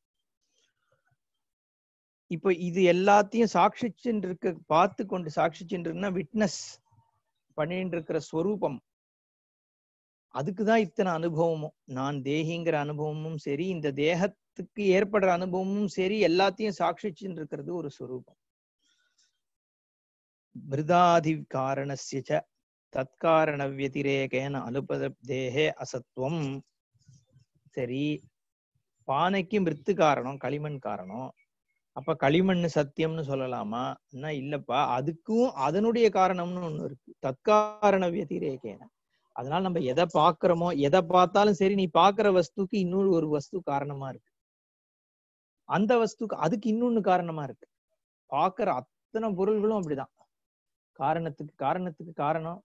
இப்போ இது எல்லாத்தையும் சாட்சிச்சுன்னு இருக்க பார்த்து கொண்டு சாட்சிச்சுன்னு இருக்குன்னா விட்னஸ் பண்ணிட்டு இருக்கிற ஸ்வரூபம் அதுக்குதான் இத்தனை அனுபவமும் நான் தேகிங்கிற அனுபவமும் சரி இந்த தேகத்துக்கு ஏற்படுற அனுபவமும் சரி எல்லாத்தையும் சாட்சிச்சுன்னு இருக்கிறது ஒரு ஸ்வரூபம் மிருதாதி காரணஸ்ய தற்காரண வியதிரேகேன அனுபதேகே அசத்துவம் சரி பானைக்கு மிருத்து காரணம் களிமண் காரணம் அப்ப களிமண் சத்தியம்னு சொல்லலாமா என்ன இல்லப்பா அதுக்கும் அதனுடைய காரணம்னு ஒண்ணு இருக்கு தற்காரண வியதிரேகேன அதனால நம்ம எதை பாக்குறோமோ எதை பார்த்தாலும் சரி நீ பாக்குற வஸ்துக்கு இன்னொரு ஒரு வஸ்து காரணமா இருக்கு அந்த வஸ்துக்கு அதுக்கு இன்னொன்னு காரணமா இருக்கு பாக்குற அத்தனை பொருள்களும் அப்படிதான் காரணத்துக்கு காரணத்துக்கு காரணம்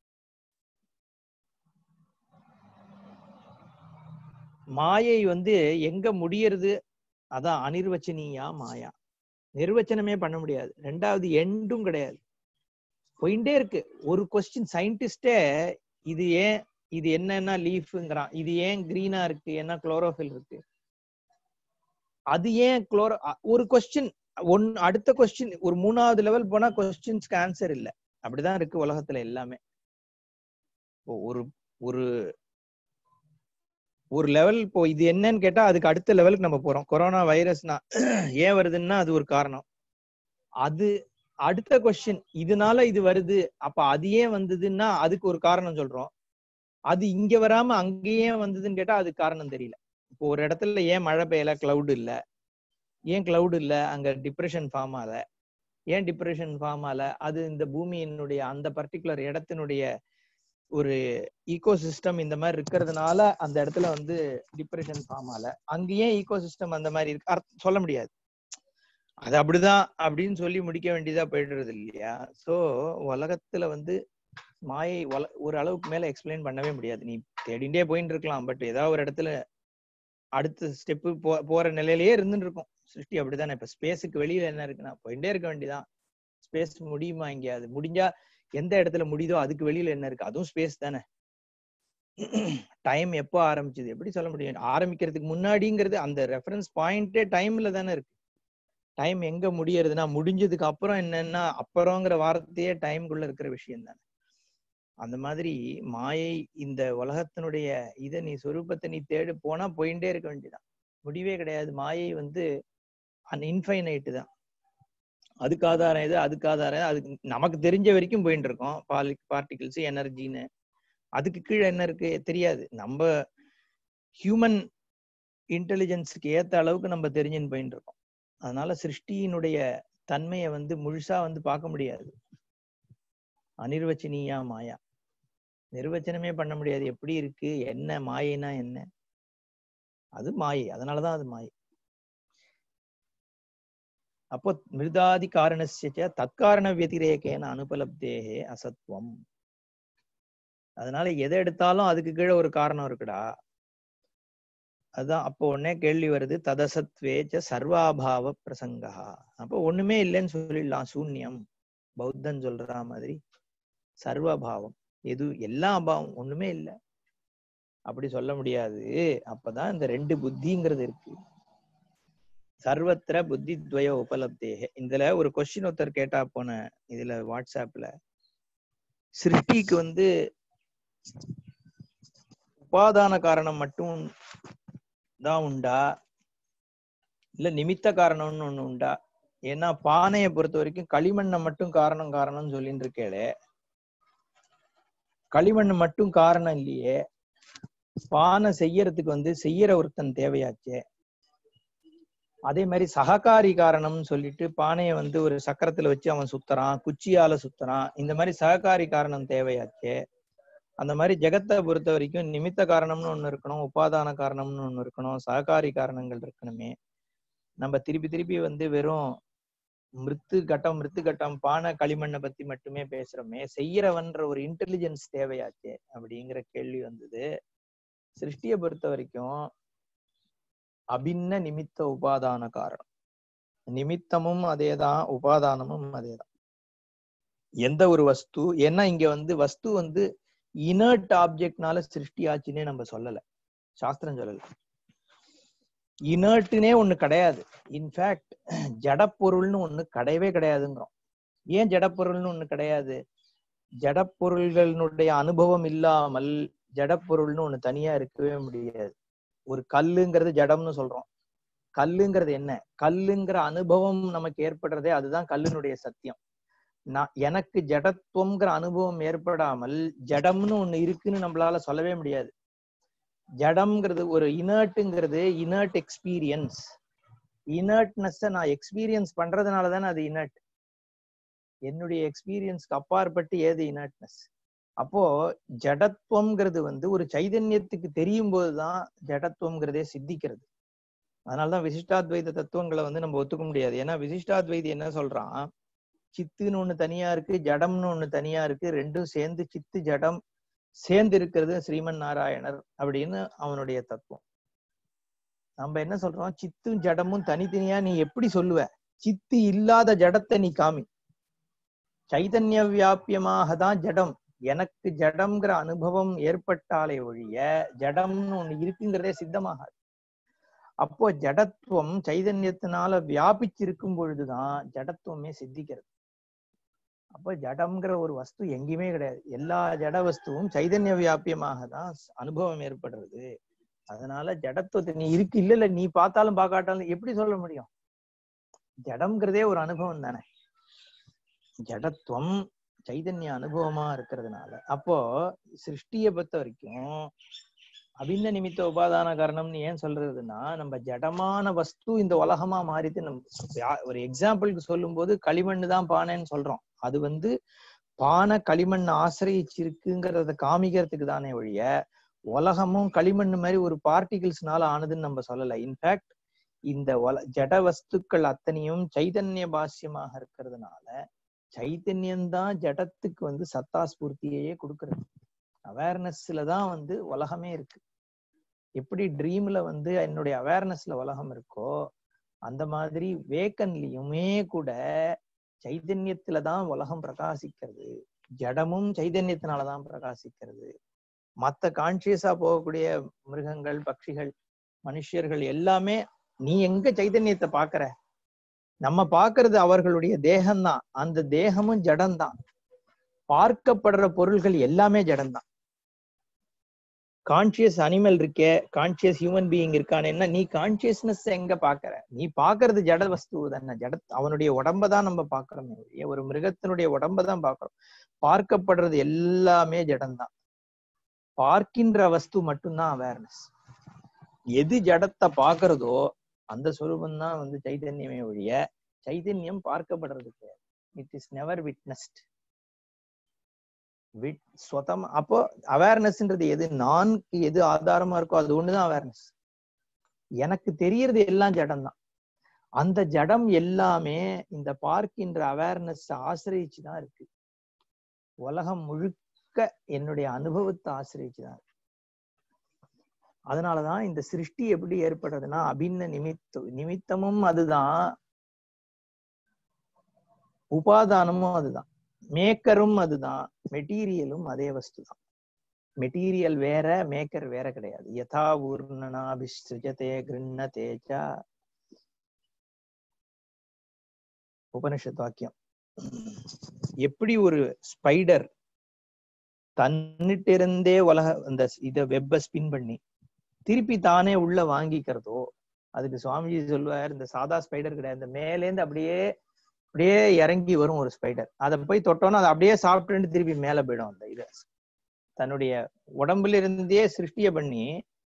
மாயை வந்து எங்க முடியறது அதான் அனிர்வச்சனீயா மாயா நிர்வச்சனமே பண்ண முடியாது ரெண்டாவது எண்டும் கிடையாது போயிட்டே இருக்கு ஒரு கொஸ்டின் சயின்டிஸ்டே இது ஏன் இது என்னன்னா லீஃப்ங்கிறான் இது ஏன் கிரீனா இருக்கு என்ன குளோரோஃபில் இருக்கு அது ஏன் குளோரோ அ- ஒரு கொஸ்டின் ஒன் அடுத்த கொஸ்டின் ஒரு மூணாவது லெவல் போனா கொஸ்டின்ஸ்க்கு ஆன்சர் இல்ல அப்படிதான் இருக்கு உலகத்துல எல்லாமே இப்போ ஒரு ஒரு ஒரு லெவல் இப்போ இது என்னன்னு கேட்டா அதுக்கு அடுத்த லெவலுக்கு நம்ம போறோம் கொரோனா வைரஸ்னா ஏன் வருதுன்னா அது ஒரு காரணம் அது அடுத்த கொஸ்டின் இதனால இது வருது அப்ப அது ஏன் வந்ததுன்னா அதுக்கு ஒரு காரணம் சொல்றோம் அது இங்க வராம அங்கேயே வந்ததுன்னு கேட்டா அதுக்கு காரணம் தெரியல இப்போ ஒரு இடத்துல ஏன் மழை பெய்யல கிளவுட் இல்ல ஏன் கிளவுட் இல்ல அங்க டிப்ரெஷன் ஃபார்ம் ஆகல ஏன் டிப்ரெஷன் ஃபார்ம் ஆல அது இந்த பூமியினுடைய அந்த பர்டிகுலர் இடத்தினுடைய ஒரு ஈகோ சிஸ்டம் இந்த மாதிரி இருக்கிறதுனால அந்த இடத்துல வந்து டிப்ரெஷன் ஃபார்ம் ஆல அங்கேயே ஈகோ சிஸ்டம் அந்த மாதிரி இருக்கு அர்த்தம் சொல்ல முடியாது அது அப்படிதான் அப்படின்னு சொல்லி முடிக்க வேண்டியதா போயிடுறது இல்லையா சோ உலகத்துல வந்து மாயை உல- ஒரு அளவுக்கு மேல எக்ஸ்பிளைன் பண்ணவே முடியாது நீ தேடிண்டே போயிட்டு இருக்கலாம் பட் ஏதாவது ஒரு இடத்துல அடுத்த ஸ்டெப்பு போ போற நிலையிலேயே இருந்துட்டு இருக்கும் சிருஷ்டி அப்படிதானே இப்ப ஸ்பேஸுக்கு வெளியில என்ன இருக்குன்னா போயிட்டே இருக்க வேண்டியதான் ஸ்பேஸ் முடியுமா எங்கேயாவது முடிஞ்சா எந்த இடத்துல முடியுதோ அதுக்கு வெளியில என்ன இருக்கு அதுவும் ஸ்பேஸ் தானே டைம் எப்போ ஆரம்பிச்சது எப்படி சொல்ல முடியும் ஆரம்பிக்கிறதுக்கு முன்னாடிங்கிறது அந்த ரெஃபரன்ஸ் பாயிண்டே டைம்ல தானே இருக்கு டைம் எங்க முடியறதுன்னா முடிஞ்சதுக்கு அப்புறம் என்னன்னா அப்புறங்கிற வார்த்தையே டைம்குள்ள இருக்கிற விஷயம் தானே அந்த மாதிரி மாயை இந்த உலகத்தினுடைய இதை நீ சொரூபத்தை நீ தேடு போனா போயிட்டே இருக்க வேண்டியதான் முடிவே கிடையாது மாயை வந்து அன் இன்ஃபைனைட் தான் அதுக்கு ஆதாரம் இது அதுக்கு ஆதாரம் இது, அதுக்கு நமக்கு தெரிஞ்ச வரைக்கும் போயிட்டு இருக்கோம் பாலி பார்ட்டிகிள்ஸ் எனர்ஜின்னு அதுக்கு கீழே என்ன இருக்கு தெரியாது நம்ம ஹியூமன் இன்டெலிஜென்ஸுக்கு ஏத்த அளவுக்கு நம்ம தெரிஞ்சுன்னு போயிட்டு இருக்கோம் அதனால சிருஷ்டியினுடைய தன்மையை வந்து முழுசா வந்து பார்க்க முடியாது அனிர்வச்சனீயா மாயா நிர்வச்சனமே பண்ண முடியாது எப்படி இருக்கு என்ன மாயைனா என்ன அது மாயை அதனாலதான் அது மாயை அப்போ மிருதாதி காரணஸ்ய தற்காரண வத்திரேகேன அனுபலப்தேகே அசத்வம் அதனால எதை எடுத்தாலும் அதுக்கு கீழே ஒரு காரணம் இருக்குடா அதுதான் அப்போ உடனே கேள்வி வருது ததசத்வேச்ச சர்வாபாவ பிரசங்கா அப்போ ஒண்ணுமே இல்லைன்னு சொல்லிடலாம் சூன்யம் பௌத்தன் சொல்ற மாதிரி சர்வபாவம் எது எல்லா அபாவம் ஒண்ணுமே இல்லை அப்படி சொல்ல முடியாது அப்பதான் இந்த ரெண்டு புத்திங்கிறது இருக்கு சர்வத்திர புத்தி துவய உபலப்தேக இதுல ஒரு கொஸ்டின் ஒருத்தர் கேட்டா போன இதுல வாட்ஸ்அப்ல சிருஷ்டிக்கு வந்து உபாதான காரணம் மட்டும் தான் உண்டா இல்ல நிமித்த காரணம்னு ஒண்ணு உண்டா ஏன்னா பானையை பொறுத்த வரைக்கும் களிமண்ணை மட்டும் காரணம் காரணம்னு சொல்லிட்டு இருக்கேளே களிமண் மட்டும் காரணம் இல்லையே பானை செய்யறதுக்கு வந்து செய்யற ஒருத்தன் தேவையாச்சே அதே மாதிரி சககாரி காரணம்னு சொல்லிட்டு பானையை வந்து ஒரு சக்கரத்துல வச்சு அவன் சுத்துறான் குச்சியால சுத்துறான் இந்த மாதிரி சககாரி காரணம் தேவையாச்சே அந்த மாதிரி ஜெகத்தை பொறுத்த வரைக்கும் நிமித்த காரணம்னு ஒண்ணு இருக்கணும் உபாதான காரணம்னு ஒண்ணு இருக்கணும் சககாரி காரணங்கள் இருக்கணுமே நம்ம திருப்பி திருப்பி வந்து வெறும் மிருத்து கட்டம் மிருத்து கட்டம் பானை களிமண்ணை பத்தி மட்டுமே பேசுறோமே செய்யறவன்ற ஒரு இன்டெலிஜென்ஸ் தேவையாச்சே அப்படிங்கிற கேள்வி வந்தது சிருஷ்டியை பொறுத்த வரைக்கும் அபின்ன நிமித்த உபாதான காரணம் நிமித்தமும் அதேதான் உபாதானமும் அதேதான் எந்த ஒரு வஸ்து ஏன்னா இங்க வந்து வஸ்து வந்து இனர்ட் ஆப்ஜெக்ட்னால சிருஷ்டி ஆச்சுன்னே நம்ம சொல்லல சாஸ்திரம் சொல்லல இனர்ட்னே ஒண்ணு கிடையாது இன்ஃபேக்ட் ஜடப்பொருள்னு ஒண்ணு கிடையவே கிடையாதுங்கிறோம் ஏன் ஜடப்பொருள்னு ஒண்ணு கிடையாது ஜடப்பொருள்களினுடைய அனுபவம் இல்லாமல் ஜடப்பொருள்னு ஒண்ணு தனியா இருக்கவே முடியாது ஒரு கல்லுங்கிறது ஜடம்னு சொல்றோம் கல்லுங்கிறது என்ன கல்லுங்கிற அனுபவம் நமக்கு ஏற்படுறதே அதுதான் கல்லினுடைய சத்தியம் நான் எனக்கு ஜடத்துவம்ங்கிற அனுபவம் ஏற்படாமல் ஜடம்னு ஒண்ணு இருக்குன்னு நம்மளால சொல்லவே முடியாது ஜடம்ங்கிறது ஒரு இனர்ட்டுங்கிறது இனர்ட் எக்ஸ்பீரியன்ஸ் இனர்ட்னஸ் நான் எக்ஸ்பீரியன்ஸ் பண்றதுனால தானே அது இனர்ட் என்னுடைய எக்ஸ்பீரியன்ஸ்க்கு அப்பாற்பட்டு ஏது இனர்ட்னஸ் அப்போ ஜடத்துவம்ங்கிறது வந்து ஒரு சைதன்யத்துக்கு தெரியும் போதுதான் ஜடத்துவம்ங்கிறதே சித்திக்கிறது அதனாலதான் விசிஷ்டாத்வைத தத்துவங்களை வந்து நம்ம ஒத்துக்க முடியாது ஏன்னா விசிஷ்டாத்வைதி என்ன சொல்றான் சித்துன்னு ஒண்ணு தனியா இருக்கு ஜடம்னு ஒண்ணு தனியா இருக்கு ரெண்டும் சேர்ந்து சித்து ஜடம் சேர்ந்து இருக்கிறது ஸ்ரீமன் நாராயணர் அப்படின்னு அவனுடைய தத்துவம் நம்ம என்ன சொல்றோம் சித்தும் ஜடமும் தனித்தனியா நீ எப்படி சொல்லுவ சித்து இல்லாத ஜடத்தை நீ காமி சைதன்ய வியாபியமாக தான் ஜடம் எனக்கு ஜடம்ங்கிற அனுபவம் ஏற்பட்டாலே ஒழிய ஜடம்னு ஒண்ணு இருக்குங்கிறதே சித்தமாகாது அப்போ ஜடத்துவம் சைதன்யத்தினால வியாபிச்சிருக்கும் பொழுதுதான் ஜடத்துவமே சித்திக்கிறது அப்போ ஜடம்ங்கிற ஒரு வஸ்து எங்கேயுமே கிடையாது எல்லா ஜட வஸ்துவும் சைதன்ய வியாபியமாக தான் அனுபவம் ஏற்படுறது அதனால ஜடத்துவத்தை நீ இருக்கு இல்ல இல்ல நீ பார்த்தாலும் பார்க்காட்டாலும் எப்படி சொல்ல முடியும் ஜடம்ங்கிறதே ஒரு அனுபவம் தானே ஜடத்துவம் சைதன்ய அனுபவமா இருக்கிறதுனால அப்போ சிருஷ்டியை பொறுத்த வரைக்கும் அபின்ன நிமித்த உபாதான காரணம்னு ஏன் சொல்றதுன்னா நம்ம ஜடமான வஸ்து இந்த உலகமா மாறிட்டு நம்ம யா- ஒரு எக்ஸாம்பிளுக்கு சொல்லும்போது களிமண் தான் பானைன்னு சொல்றோம் அது வந்து பானை களிமண் ஆசிரியிச்சிருக்குங்கிறத காமிக்கிறதுக்கு தானே ஒழிய உலகமும் களிமண் மாதிரி ஒரு பார்ட்டிகிள்ஸ்னால ஆனதுன்னு நம்ம சொல்லல இன்ஃபேக்ட் இந்த உல ஜட வஸ்துக்கள் அத்தனையும் சைதன்ய பாஷ்யமாக இருக்கிறதுனால சைத்தன்யம்தான் ஜடத்துக்கு வந்து சத்தா ஸ்பூர்த்தியையே கொடுக்கறது அவேர்னஸ்ல தான் வந்து உலகமே இருக்கு எப்படி ட்ரீம்ல வந்து என்னுடைய அவேர்னஸ்ல உலகம் இருக்கோ அந்த மாதிரி வேக்கன்லயுமே கூட சைதன்யத்துல தான் உலகம் பிரகாசிக்கிறது ஜடமும் சைதன்யத்தினாலதான் பிரகாசிக்கிறது மத்த கான்சியஸா போகக்கூடிய மிருகங்கள் பட்சிகள் மனுஷர்கள் எல்லாமே நீ எங்க சைதன்யத்தை பாக்குற நம்ம பாக்குறது அவர்களுடைய தேகம்தான் அந்த தேகமும் ஜடம்தான் பார்க்கப்படுற பொருள்கள் எல்லாமே ஜடம்தான் கான்சியஸ் அனிமல் இருக்கே கான்சியஸ் ஹியூமன் பீயிங் இருக்கானேன்னா நீ கான்சியஸ்னஸ் எங்க பாக்குற நீ பாக்குறது ஜட வஸ்து தானே ஜட அவனுடைய உடம்ப தான் நம்ம பாக்குறோமே ஒழிய ஒரு மிருகத்தினுடைய உடம்ப தான் பாக்குறோம் பார்க்கப்படுறது எல்லாமே ஜடம்தான் பார்க்கின்ற வஸ்து மட்டும்தான் அவேர்னஸ் எது ஜடத்தை பாக்குறதோ அந்த சொரூபம் தான் வந்து சைதன்யமே ஒழிய சைதன்யம் பார்க்கப்படுறது கிடையாது இட் இஸ் நெவர் விட்னஸ்ட் விட் சொதம் அப்போ அவேர்னஸ்ன்றது எது நான்கு எது ஆதாரமா இருக்கோ அது ஒண்ணுதான் அவேர்னஸ் எனக்கு தெரியறது எல்லாம் ஜடம் தான் அந்த ஜடம் எல்லாமே இந்த பார்க்கின்ற அவேர்னஸ் ஆசிரியிச்சுதான் இருக்கு உலகம் முழுக்க என்னுடைய அனுபவத்தை ஆசிரியிச்சுதான் இருக்கு அதனாலதான் இந்த சிருஷ்டி எப்படி ஏற்படுறதுன்னா அபின்ன நிமித்த நிமித்தமும் அதுதான் உபாதானமும் அதுதான் மேக்கரும் அதுதான் மெட்டீரியலும் அதே வஸ்து தான் மெட்டீரியல் வேற மேக்கர் வேற கிடையாது யதா ஊர்ணனாபிஸ்ருஜதே கிருண்ணதேச்சா உபனிஷத் வாக்கியம் எப்படி ஒரு ஸ்பைடர் தன்னிட்டிருந்தே உலக அந்த இத வெப்ப ஸ்பின் பண்ணி திருப்பி தானே உள்ள வாங்கிக்கிறதோ அதுக்கு சுவாமிஜி சொல்லுவார் இந்த சாதா ஸ்பைடர் கிடையாது இந்த மேலேந்து அப்படியே அப்படியே இறங்கி வரும் ஒரு ஸ்பைடர் அதை போய் தொட்டோன்னா அதை அப்படியே சாப்பிட்டுட்டு திருப்பி மேல போயிடும் அந்த இது தன்னுடைய உடம்புல இருந்தே சிருஷ்டிய பண்ணி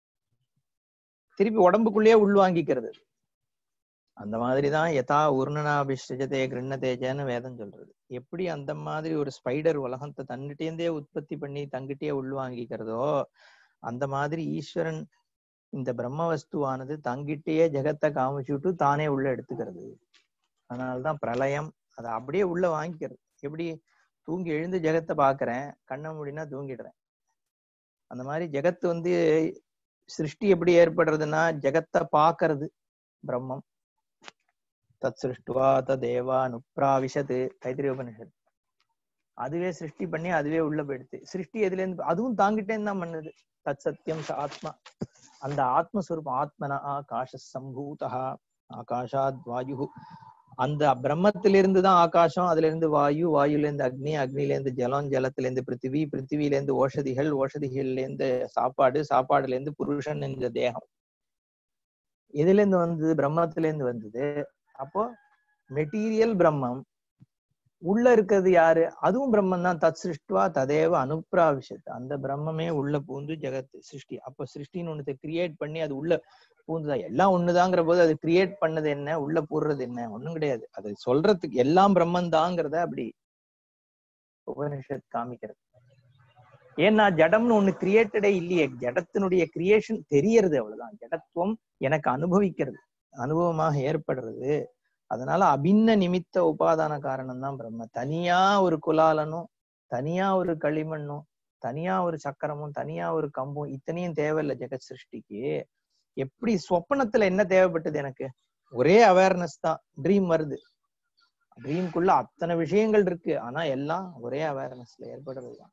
திருப்பி உடம்புக்குள்ளேயே உள்வாங்கிக்கிறது அந்த மாதிரிதான் யதா உருணனாபிஷ்டஜதே கிருண்ணதேஜன்னு வேதம் சொல்றது எப்படி அந்த மாதிரி ஒரு ஸ்பைடர் உலகத்தை தன்னிட்டேந்தே உற்பத்தி பண்ணி தங்கிட்டே உள்வாங்கிக்கிறதோ அந்த மாதிரி ஈஸ்வரன் இந்த பிரம்ம வஸ்துவானது தங்கிட்டே ஜெகத்தை காமிச்சுட்டு தானே உள்ள எடுத்துக்கிறது அதனாலதான் பிரளயம் அதை அப்படியே உள்ள வாங்கிக்கிறது எப்படி தூங்கி எழுந்து ஜெகத்தை பாக்குறேன் கண்ணை மூடினா தூங்கிடுறேன் அந்த மாதிரி ஜெகத்து வந்து சிருஷ்டி எப்படி ஏற்படுறதுன்னா ஜெகத்தை பாக்குறது பிரம்மம் தத் சிருஷ்டுவா ததேவா நுப்ராவிஷத்து தைத்திரிய உபனிஷத் அதுவே சிருஷ்டி பண்ணி அதுவே உள்ள போயிடுது சிருஷ்டி எதுல இருந்து அதுவும் தாங்கிட்டேன்னு தான் பண்ணுது தத் சத்தியம் ச ஆத்மா அந்த ஆத்மஸ்வரூபம் ஆத்மனா ஆகாஷ சம்பூதா ஆகாஷாத் வாயு அந்த பிரம்மத்திலிருந்து தான் ஆகாசம் அதுல இருந்து வாயு வாயுல இருந்து அக்னி அக்னில இருந்து ஜலம் ஜலத்துல இருந்து பிருத்திவி பிருத்திவில இருந்து ஓஷதிகள் ஓஷதிகள்ல இருந்து சாப்பாடு சாப்பாடுல இருந்து புருஷன் இந்த தேகம் எதுல இருந்து வந்தது பிரம்மத்துல இருந்து வந்தது அப்போ மெட்டீரியல் பிரம்மம் உள்ள இருக்கிறது யாரு அதுவும் பிரம்மன் தான் தத் சிருஷ்டுவா ததேவ அனுப்ராவிஷத் அந்த பிரம்மமே உள்ள பூந்து ஜெகத் சிருஷ்டி அப்ப சிருஷ்டின்னு ஒண்ணு கிரியேட் பண்ணி அது உள்ள பூந்துதான் எல்லாம் ஒண்ணுதாங்கிற போது அது கிரியேட் பண்ணது என்ன உள்ள போடுறது என்ன ஒண்ணும் கிடையாது அது சொல்றதுக்கு எல்லாம் பிரம்மன் தாங்கிறத அப்படி உபனிஷத் காமிக்கிறது ஏன்னா ஜடம்னு ஒண்ணு கிரியேட்டடே இல்லையே ஜடத்தினுடைய கிரியேஷன் தெரியறது அவ்வளவுதான் ஜடத்துவம் எனக்கு அனுபவிக்கிறது அனுபவமாக ஏற்படுறது அதனால அபின்ன நிமித்த உபாதான காரணம் தான் பிரம்ம தனியா ஒரு குலாலனும் தனியா ஒரு களிமண்ணும் தனியா ஒரு சக்கரமும் தனியா ஒரு கம்பும் இத்தனையும் தேவையில்லை ஜெகத் சிருஷ்டிக்கு எப்படி சொப்பனத்துல என்ன தேவைப்பட்டது எனக்கு ஒரே அவேர்னஸ் தான் ட்ரீம் வருது ட்ரீம்குள்ள அத்தனை விஷயங்கள் இருக்கு ஆனா எல்லாம் ஒரே அவேர்னஸ்ல ஏற்படுறதுதான்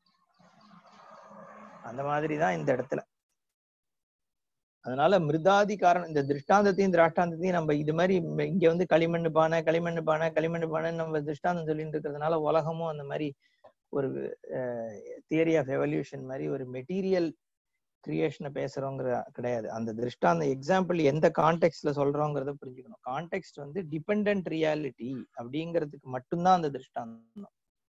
அந்த மாதிரிதான் இந்த இடத்துல அதனால மிருதாதி காரணம் இந்த திருஷ்டாந்தத்தையும் திராஷ்டாந்தத்தையும் நம்ம இது மாதிரி இங்க வந்து களிமண் பானை களிமண் பானை களிமண் பானை நம்ம திருஷ்டாந்தம் சொல்லிட்டு இருக்கிறதுனால உலகமும் அந்த மாதிரி ஒரு தியரி ஆஃப் எவல்யூஷன் மாதிரி ஒரு மெட்டீரியல் கிரியேஷனை பேசுறோங்கிற கிடையாது அந்த திருஷ்டாந்த எக்ஸாம்பிள் எந்த கான்டெக்ட்ல சொல்றோங்கிறத புரிஞ்சுக்கணும் கான்டெக்ட் வந்து டிபெண்ட் ரியாலிட்டி அப்படிங்கிறதுக்கு மட்டும்தான் அந்த திருஷ்டாந்தம்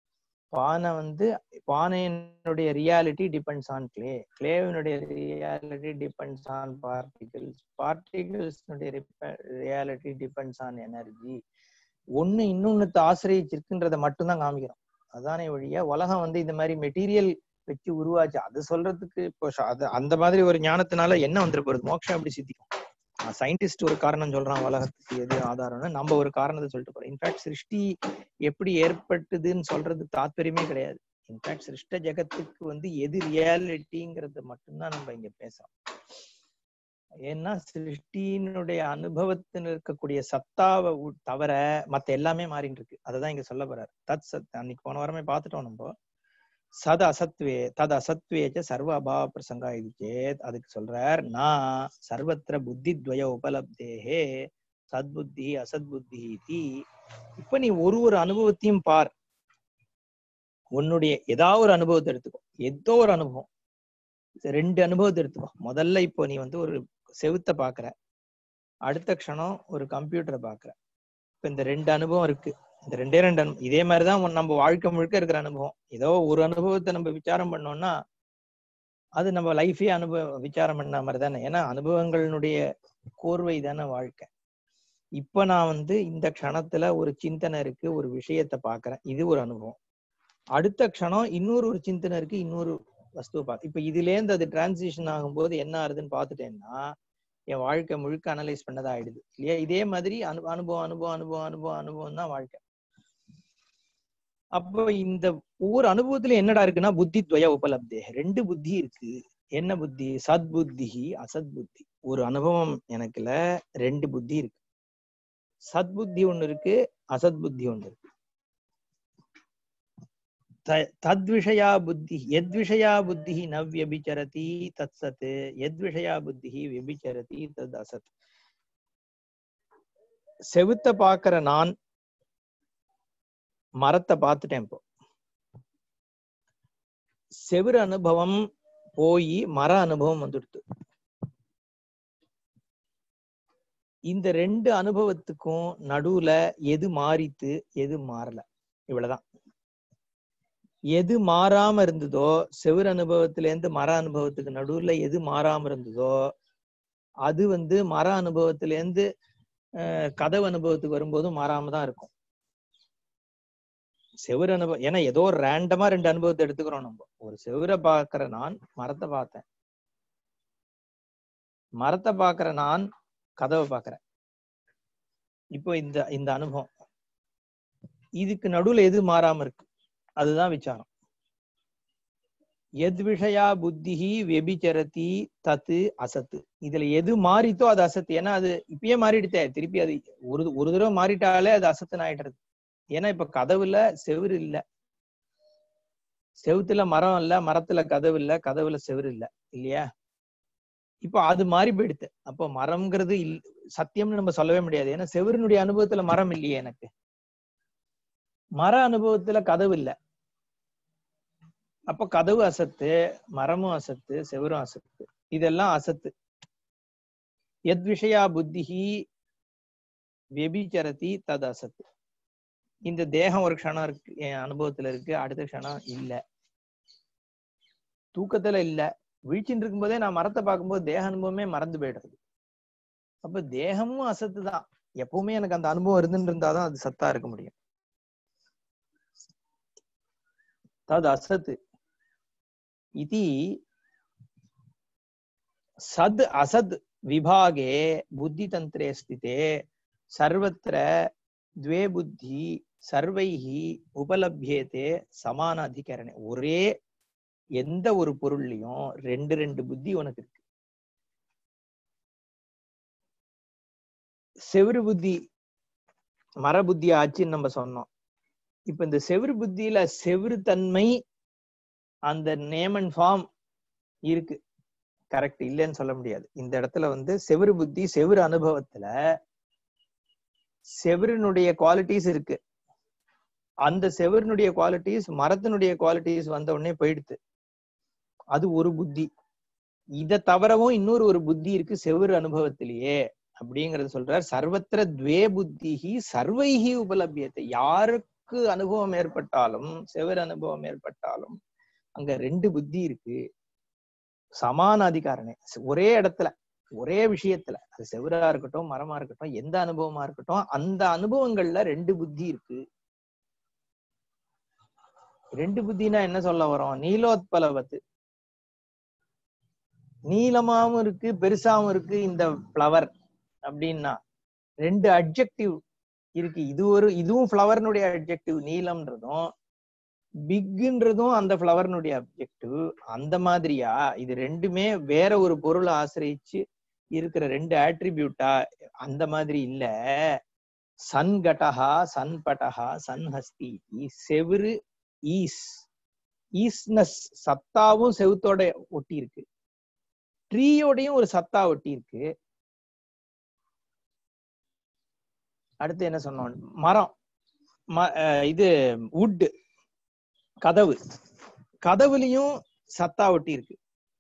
பானை வந்து பானையினுடைய ரியாலிட்டி டிபெண்ட்ஸ் ஆன் கிளே கிளேவினுடைய ரியாலிட்டி டிபெண்ட்ஸ் ஆன் பார்ட்டிகிள்ஸ் பார்ட்டிகிள்ஸ்னுடைய ரியாலிட்டி டிபெண்ட்ஸ் ஆன் எனர்ஜி ஒண்ணு இன்னொன்னுத்த ஆசிரியச்சிருக்குன்றத மட்டும்தான் காமிக்கிறோம் அதானே வழியா உலகம் வந்து இந்த மாதிரி மெட்டீரியல் வச்சு உருவாச்சு அது சொல்றதுக்கு இப்போ ஷ- அது அந்த மாதிரி ஒரு ஞானத்தினால என்ன வந்துட போறது மோட்சம் எப்படி சித்திக்கும் சயின்டிஸ்ட் ஒரு காரணம் சொல்றான் உலகத்துக்கு எது ஆதாரம்னு நம்ம ஒரு காரணத்தை சொல்லிட்டு போறோம் இன்ஃபேக்ட் சிருஷ்டி எப்படி ஏற்பட்டதுன்னு சொல்றது தாத்பரியமே கிடையாது இன்ஃபேக்ட் சிருஷ்ட ஜெகத்துக்கு வந்து எது ரியாலிட்டிங்கிறத மட்டும்தான் நம்ம இங்க பேசுறோம் ஏன்னா சிருஷ்டியினுடைய அனுபவத்தில் இருக்கக்கூடிய சத்தாவை உ- தவிர மத்த எல்லாமே மாறிட்டு இருக்கு அததான் இங்க சொல்ல போறாரு தத் சத் அன்னைக்கு போன வாரமே பார்த்துட்டோம் நம்ம சத அசத்வே தத் அசத்வேச்ச சர்வ அபாவ பிரசங்கா இது சேத் அதுக்கு சொல்றார் நான் சர்வத்திர புத்தி துவய உபலப்தேஹே சத்புத்தி அசத்புத்தி இதி இப்ப நீ ஒரு ஒரு அனுபவத்தையும் பார் உன்னுடைய ஏதாவது ஒரு அனுபவத்தை எடுத்துக்கோ ஏதோ ஒரு அனுபவம் ரெண்டு அனுபவத்தை எடுத்துக்கோ முதல்ல இப்போ நீ வந்து ஒரு செவுத்த பாக்குற அடுத்த க்ஷணம் ஒரு கம்ப்யூட்டரை பாக்குற இப்ப இந்த ரெண்டு அனுபவம் இருக்கு இந்த ரெண்டே ரெண்டு அனு இதே மாதிரிதான் உன் நம்ம வாழ்க்கை முழுக்க இருக்கிற அனுபவம் ஏதோ ஒரு அனுபவத்தை நம்ம விசாரம் பண்ணோம்னா அது நம்ம லைஃபே அனுபவ விசாரம் பண்ண மாதிரி தானே ஏன்னா அனுபவங்களினுடைய கோர்வை தானே வாழ்க்கை இப்ப நான் வந்து இந்த க்ஷணத்துல ஒரு சிந்தனை இருக்கு ஒரு விஷயத்தை பாக்குறேன் இது ஒரு அனுபவம் அடுத்த க்ஷணம் இன்னொரு ஒரு சிந்தனை இருக்கு இன்னொரு வஸ்துவை பார்க்க இப்ப இதுல இருந்து அது டிரான்சிஷன் ஆகும்போது என்ன ஆகுதுன்னு பார்த்துட்டேன்னா என் வாழ்க்கை முழுக்க அனலைஸ் பண்ணதா ஆயிடுது இல்லையா இதே மாதிரி அனு அனுபவம் அனுபவம் அனுபவம் அனுபவம் அனுபவம் தான் வாழ்க்கை அப்போ இந்த ஒவ்வொரு அனுபவத்துல என்னடா இருக்குன்னா புத்தி துவய உபலப்தே ரெண்டு புத்தி இருக்கு என்ன புத்தி சத் புத்தி அசத் புத்தி ஒரு அனுபவம் எனக்குல ரெண்டு புத்தி இருக்கு சத் புத்தி ஒண்ணு இருக்கு அசத் புத்தி ஒண்ணு இருக்கு த- தத்விஷயா புத்தி எத்விஷயா புத்தி ந வியபிச்சரதி தத் சத் எத்விஷயா புத்தி வியபிச்சரதி தத் அசத் செவுத்த பாக்குற நான் மரத்தை பார்த்துட்டேன் இப்போ செவுரு அனுபவம் போய் மர அனுபவம் வந்துடுது இந்த ரெண்டு அனுபவத்துக்கும் நடுவுல எது மாறித்து எது மாறல இவ்வளவுதான் எது மாறாம இருந்ததோ செவுரு அனுபவத்துல இருந்து மர அனுபவத்துக்கு நடுவுல எது மாறாம இருந்ததோ அது வந்து மர அனுபவத்துல இருந்து அஹ், கதவு அனுபவத்துக்கு வரும்போதும் மாறாம தான் இருக்கும் செவுரு அனுபவம் ஏன்னா ஏதோ ஒரு ரேண்டமா ரெண்டு அனுபவத்தை எடுத்துக்கிறோம் நம்ம ஒரு செவுரை பாக்குற நான் மரத்தை பார்த்தேன் மரத்தை பாக்குற நான் கதவை பாக்குறேன் இப்போ இந்த இந்த அனுபவம் இதுக்கு நடுவுல எது மாறாம இருக்கு அதுதான் விசாரம் எத் விஷயா புத்திஹி வெபிச்சரதி தத்து அசத்து இதுல எது மாறித்தோ அது அசத்து ஏன்னா அது இப்பயே மாறிடுத்தே திருப்பி அது ஒரு ஒரு தடவை மாறிட்டாலே அது அசத்துன்னு ஆயிடுறது ஏன்னா இப்ப கதவுல செவுரு இல்ல செவுத்துல மரம் இல்ல மரத்துல கதவு இல்ல கதவுல செவுரு இல்ல இல்லையா இப்போ அது மாறி போயிடுது அப்போ மரம்ங்கிறது இல் சத்தியம்னு நம்ம சொல்லவே முடியாது ஏன்னா செவுருனுடைய அனுபவத்துல மரம் இல்லையே எனக்கு மர அனுபவத்துல கதவு இல்ல அப்ப கதவு அசத்து மரமும் அசத்து செவரும் அசத்து இதெல்லாம் அசத்து எத் விஷயா புத்திஹி வெபிச்சரதி தது அசத்து இந்த தேகம் ஒரு க்ஷணம் இருக்கு என் அனுபவத்துல இருக்கு அடுத்த க்ஷணம் இல்ல தூக்கத்துல இல்ல வீழ்ச்சின்னு இருக்கும்போதே நான் மரத்தை பார்க்கும்போது தேக அனுபவமே மறந்து போயிடுறது அப்ப தேகமும் அசத்து தான் எப்பவுமே எனக்கு அந்த அனுபவம் இருந்துட்டு இருந்தாதான் அது சத்தா இருக்க முடியும் தது அசத் இதி சத் அசத் விபாகே புத்தி தந்திரே ஸ்திதே சர்வத்திர द्वे புத்தி சர்வைஹி உபலபியதே சமான அதிகரணே ஒரே எந்த ஒரு பொருள்லயும் ரெண்டு ரெண்டு புத்தி உனக்கு இருக்கு செவுரு புத்தி மர புத்தி ஆச்சுன்னு நம்ம சொன்னோம் இப்ப இந்த செவுரு புத்தியில செவுரு தன்மை அந்த நேம் அண்ட் ஃபார்ம் இருக்கு கரெக்ட் இல்லைன்னு சொல்ல முடியாது இந்த இடத்துல வந்து செவுரு புத்தி செவுரு அனுபவத்துல செவரினுடைய குவாலிட்டிஸ் இருக்கு அந்த செவரினுடைய குவாலிட்டிஸ் மரத்தினுடைய குவாலிட்டிஸ் வந்த உடனே போயிடுது அது ஒரு புத்தி இத தவிரவும் இன்னொரு ஒரு புத்தி இருக்கு செவரு அனுபவத்திலேயே அப்படிங்கறது சொல்றார் சர்வத்திர துவே புத்திஹி சர்வைஹி உபலபியத்தை யாரு நமக்கு அனுபவம் ஏற்பட்டாலும் செவர் அனுபவம் ஏற்பட்டாலும் அங்க ரெண்டு புத்தி இருக்கு சமான அதிகாரனே ஒரே இடத்துல ஒரே விஷயத்துல அது செவரா இருக்கட்டும் மரமா இருக்கட்டும் எந்த அனுபவமா இருக்கட்டும் அந்த அனுபவங்கள்ல ரெண்டு புத்தி இருக்கு ரெண்டு புத்தினா என்ன சொல்ல வரோம் நீலோத்பலவத்து நீளமாவும் இருக்கு பெருசாவும் இருக்கு இந்த ஃப்ளவர் அப்படின்னா ரெண்டு அட்ஜெக்டிவ் இருக்கு இது ஒரு இதுவும் ஃப்ளவர்னுடைய அட்ஜெக்டிவ் நீளம்ன்றதும் பிக்ன்றதும் அந்த ஃப்ளவர்னுடைய அப்ஜெக்டிவ் அந்த மாதிரியா இது ரெண்டுமே வேற ஒரு பொருளை ஆசிரியிச்சு இருக்கிற ரெண்டு ஆட்ரிபியூட்டா அந்த மாதிரி இல்ல சன்கடஹா சன்படஹா சன்ஹஸ்தி செவுரு ஈஸ் ஈஸ்னஸ் சத்தாவும் செவுத்தோட ஒட்டி இருக்கு ட்ரீயோடையும் ஒரு சத்தா ஒட்டி இருக்கு அடுத்து என்ன சொன்னோம் மரம் ம- அஹ் இது வுட் கதவு கதவுலயும் சத்தா ஒட்டி இருக்கு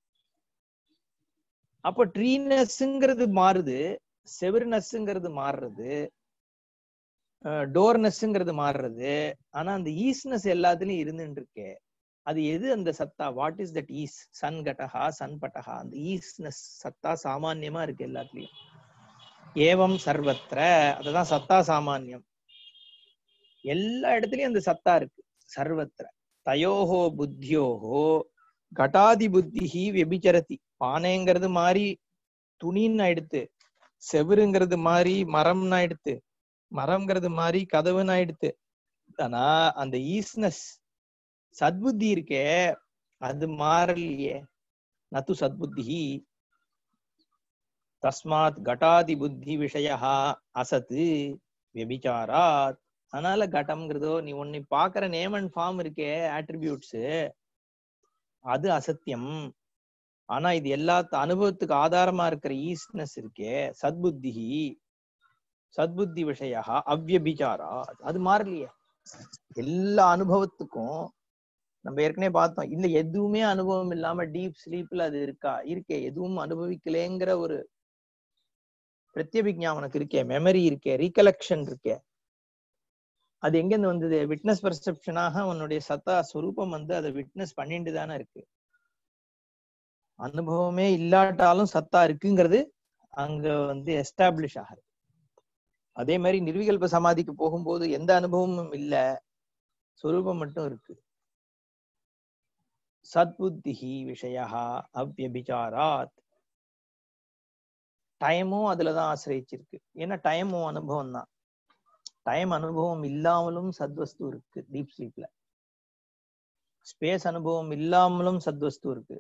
அப்போ ட்ரீனஸ்ங்கிறது மாறுது செவர்னஸ்ங்கிறது மாறுறது டோர்னஸ்ங்கிறது மாறுறது ஆனா அந்த ஈஸ்னஸ் எல்லாத்துலயும் இருந்துட்டு இருக்கே அது எது அந்த சத்தா வாட் இஸ் தட் ஈஸ் சன் கட்டஹா சன் பட்டஹா அந்த ஈஸ்னஸ் சத்தா சாமான்யமா இருக்கு எல்லாத்துலயும் ஏவம் சர்வத்திர அதுதான் சத்தா சாமான்யம் எல்லா இடத்துலயும் அந்த சத்தா இருக்கு சர்வத்திர தயோஹோ புத்தியோஹோ கட்டாதி புத்திஹி வெபிச்சரதி பானைங்கிறது மாதிரி துணின்னு ஆயிடுத்து செவுருங்கிறது மாதிரி மரம்னு ஆயிடுத்து மரம்ங்கிறது மாதிரி கதவுன்னு ஆயிடுத்து ஆனா அந்த ஈஸ்னஸ் சத்புத்தி இருக்கே அது மாறலையே நது சத்புத்தி தஸ்மாத் கட்டாதி புத்தி விஷயா அசத்து வெபிச்சாராத் அதனால கட்டம்ங்கிறதோ நீ உன்னை பாக்குற நேம் அண்ட் ஃபார்ம் இருக்கே ஆட்ரிபியூட்ஸ் அது அசத்தியம் ஆனா இது எல்லா அனுபவத்துக்கு ஆதாரமா இருக்கிற ஈஸ்னஸ் இருக்கே சத்புத்தி சத்புத்தி விஷயா அவ்யபிச்சாரா அது மாறலையே எல்லா அனுபவத்துக்கும் நம்ம ஏற்கனவே பார்த்தோம் இல்ல எதுவுமே அனுபவம் இல்லாம டீப் ஸ்லீப்ல அது இருக்கா இருக்கே எதுவும் அனுபவிக்கலேங்கிற ஒரு பிரத்யபிக்ஞா உனக்கு இருக்கே மெமரி இருக்கே ரீகலெக்ஷன் இருக்கே அது எங்கிருந்து வந்தது விட்னஸ் பர்செப்ஷனாக உன்னுடைய சத்தா ஸ்வரூபம் வந்து அதை விட்னஸ் பண்ணிட்டு தானே இருக்கு அனுபவமே இல்லாட்டாலும் சத்தா இருக்குங்கிறது அங்க வந்து எஸ்டாப்ளிஷ் ஆகுது அதே மாதிரி நிர்விகல்ப சமாதிக்கு போகும்போது எந்த அனுபவமும் இல்ல சொரூபம் மட்டும் இருக்கு சத்புத்திஹி விஷயா அவ்யபிச்சாராத் டைமும் அதுலதான் ஆசிரியச்சிருக்கு ஏன்னா டைமும் அனுபவம் தான் டைம் அனுபவம் இல்லாமலும் சத்வஸ்து இருக்கு டீப் ஸ்லீப்ல ஸ்பேஸ் அனுபவம் இல்லாமலும் சத்வஸ்து இருக்கு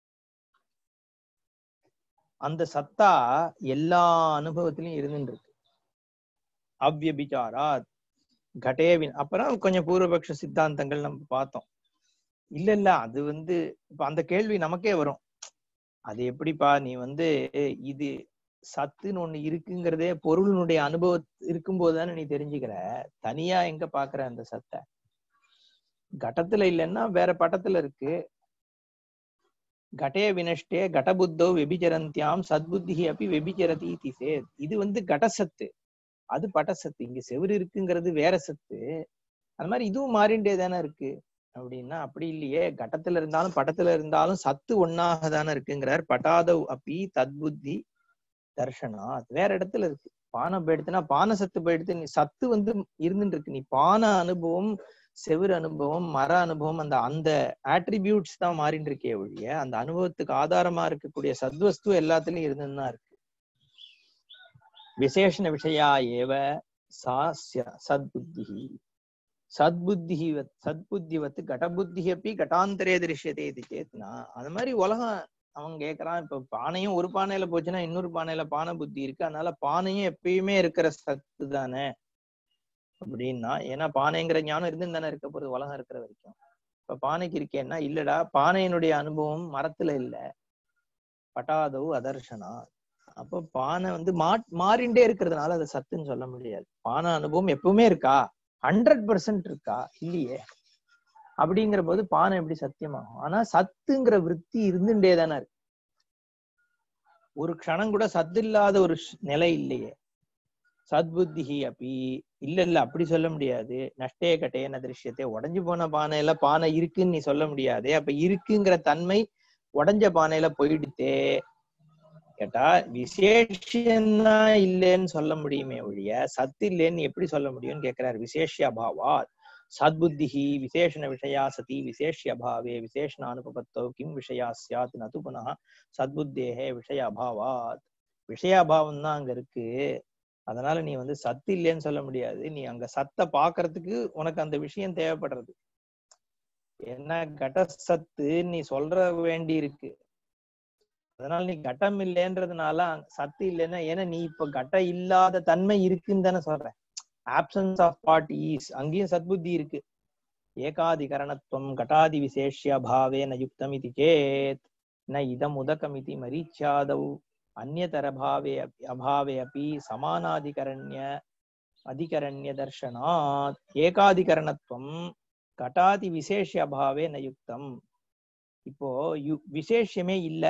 அந்த சத்தா எல்லா அனுபவத்திலையும் இருந்துட்டு இருக்கு அவ்யபிச்சாராத் கடேவின் அப்புறம் கொஞ்சம் பூர்வபக்ஷ சித்தாந்தங்கள் நம்ம பார்த்தோம் இல்ல இல்ல அது வந்து இப்ப அந்த கேள்வி நமக்கே வரும் அது எப்படிப்பா நீ வந்து இது சத்துன்னு ஒண்ணு இருக்குங்கிறதே பொருளினுடைய அனுபவம் இருக்கும்போது தானே நீ தெரிஞ்சுக்கிற தனியா எங்க பாக்குற அந்த சத்தை கடத்துல இல்லைன்னா வேற பட்டத்துல இருக்கு கடே வினஷ்டே கடபுத்தோ வெபிச்சரந்தியாம் சத்புத்தி அப்படி வெபிச்சரதி திசே இது வந்து கடசத்து அது பட்டசத்து இங்க செவுரு இருக்குங்கிறது வேற சத்து அது மாதிரி இதுவும் மாறிண்டே தானே இருக்கு அப்படின்னா அப்படி இல்லையே கடத்துல இருந்தாலும் பட்டத்துல இருந்தாலும் சத்து ஒன்னாக தானே இருக்குங்கிறார் பட்டாதவ் அப்பி தத்புத்தி தர்ஷனா வேற இடத்துல இருக்கு பானை போயிடுத்துனா பானை சத்து போயிடுத்து நீ சத்து வந்து இருந்துட்டு இருக்கு நீ பானை அனுபவம் செவுரு அனுபவம் மர அனுபவம் அந்த அந்த ஆட்ரிபியூட்ஸ் தான் மாறிட்டு இருக்கே ஒழிய அந்த அனுபவத்துக்கு ஆதாரமா இருக்கக்கூடிய சத்வஸ்து எல்லாத்துலயும் இருந்துன்னு தான் இருக்கு விசேஷண விஷயா ஏவ சா ஸ்ய- சத்புத்திஹி சத்புத்திஹி வத் சத்புத்திவத் கடபுத்தி அப்படி கட்டாந்தரே திருஷ்யதே இது சேத்னா அது மாதிரி உலகம் அவன் கேக்குறான் இப்ப பானையும் ஒரு பானையில போச்சுன்னா இன்னொரு பானையில பானை புத்தி இருக்கு அதனால பானையும் எப்பயுமே இருக்கிற சத்து தானே அப்படின்னா ஏன்னா பானைங்கிற ஞானம் இருந்து தானே இருக்க போறது உலகம் இருக்கிற வரைக்கும் இப்ப பானைக்கு இருக்கேன்னா இல்லடா பானையினுடைய அனுபவம் மரத்துல இல்ல பட்டாதவு அதர்ஷனா அப்போ பானை வந்து மா மாறிண்டே இருக்கிறதுனால அதை சத்துன்னு சொல்ல முடியாது பானை அனுபவம் எப்பவுமே இருக்கா ஹண்ட்ரட் பர்சன்ட் இருக்கா இல்லையே அப்படிங்கிற போது பானை எப்படி சத்தியமாகும் ஆனா சத்துங்கிற விற்பி இருந்துட்டே தானே இருக்கு ஒரு க்ஷணம் கூட சத்து இல்லாத ஒரு ஷ்- நிலை இல்லையே சத்புத்திஹி அப்படி இல்ல இல்ல அப்படி சொல்ல முடியாது நஷ்டே கட்டேன திருஷ்யத்தை உடைஞ்சு போன பானையில பானை இருக்குன்னு நீ சொல்ல முடியாது அப்ப இருக்குங்கிற தன்மை உடைஞ்ச பானையில போயிடுத்தே கேட்டா விசேஷன்னா இல்லைன்னு சொல்ல முடியுமே ஒழிய சத்து இல்லைன்னு எப்படி சொல்ல முடியும்னு கேக்குறாரு விசேஷ அபாவாத் சத்புத்திஹி விசேஷண விஷயா சதி விசேஷ்ய அபாவே விசேஷண அனுபவத்தோ கிம் விஷயா சியாத் நது புனः சத்புத்தேகே விஷய அபாவாத் விஷய அபாவம் தான் அங்க இருக்கு அதனால நீ வந்து சத்து இல்லைன்னு சொல்ல முடியாது நீ அங்க சத்தை பாக்குறதுக்கு உனக்கு அந்த விஷயம் தேவைப்படுறது ஏன்னா கட சத்து நீ சொல்ற வேண்டி இருக்கு அதனால நீ கட்டம் இல்லைன்றதுனால அங்க சத்து இல்லைன்னா ஏன்னா நீ இப்ப கட்ட இல்லாத தன்மை இருக்குன்னு தானே சொல்ற ஆப்சன்ஸ் ஆஃப் பார்ட் ஈஸ் அங்கேயும் சத்புத்தி இருக்கு ஏகாதிகரணத்துவம் கட்டாதி விசேஷ்ய பாவேன யுக்தம் இது சேத் ந இதம் உதகமிதி மரீச்சாதௌ அந்நியதர பாவே அபி- அபாவே அப்பி சமானாதிகரண்ய அதிகரண்ய தர்ஷனாத் ஏகாதிகரணத்துவம் கட்டாதி விசேஷ அபாவே ந யுக்தம் இப்போ யு- விசேஷமே இல்ல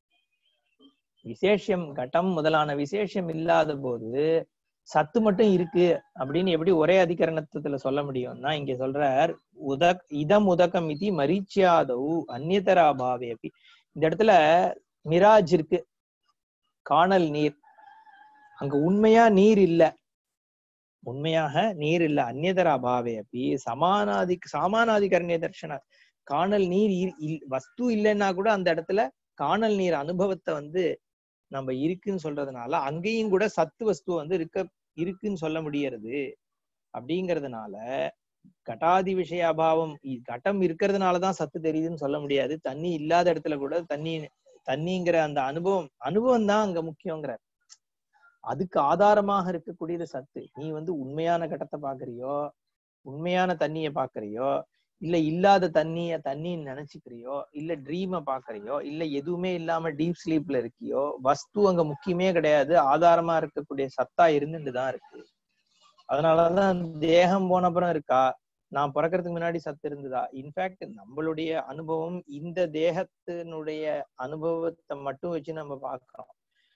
விசேஷம் கட்டம் முதலான விசேஷம் இல்லாத போது சத்து மட்டும் இருக்கு அப்படின்னு எப்படி ஒரே அதிகரணத்துல சொல்ல முடியும்னா இங்க சொல்றார் உதக் இதம் உதகம் இது மரீச்சியாதவு அந்நியதர அபாவே அப்படி இந்த இடத்துல மிராஜ் இருக்கு காணல் நீர் அங்க உண்மையா நீர் இல்ல உண்மையாக நீர் இல்ல அந்நியதர அபாவே அப்படி சமானாதி சாமானாதிகரண்ய தர்ஷன காணல் நீர் இ- இல்- வஸ்து இல்லைன்னா கூட அந்த இடத்துல காணல் நீர் அனுபவத்தை வந்து நம்ம இருக்குன்னு சொல்றதுனால அங்கேயும் கூட சத்து வஸ்து வந்து இருக்க இருக்குன்னு சொல்ல முடியறது அப்படிங்கறதுனால கட்டாதி விஷய அபாவம் இ- கட்டம் இருக்கிறதுனாலதான் சத்து தெரியுதுன்னு சொல்ல முடியாது தண்ணி இல்லாத இடத்துல கூட தண்ணி தண்ணிங்கிற அந்த அனுபவம் அனுபவம் தான் அங்க முக்கியங்கிற அதுக்கு ஆதாரமாக இருக்கக்கூடியது சத்து நீ வந்து உண்மையான கட்டத்தை பாக்குறியோ உண்மையான தண்ணிய பாக்குறியோ இல்ல இல்லாத தண்ணிய தண்ணின்னு நினைச்சுக்கிறியோ இல்ல ட்ரீம பாக்குறியோ இல்ல எதுவுமே இல்லாம டீப் ஸ்லீப்ல இருக்கியோ வஸ்து அங்க முக்கியமே கிடையாது ஆதாரமா இருக்கக்கூடிய சத்தா இருந்துட்டு தான் இருக்கு அதனாலதான் தேகம் போன அப்புறம் இருக்கா நான் பிறக்கிறதுக்கு முன்னாடி சத்து இருந்ததா இன்ஃபேக்ட் நம்மளுடைய அனுபவம் இந்த தேகத்தினுடைய அனுபவத்தை மட்டும் வச்சு நம்ம பார்க்கிறோம்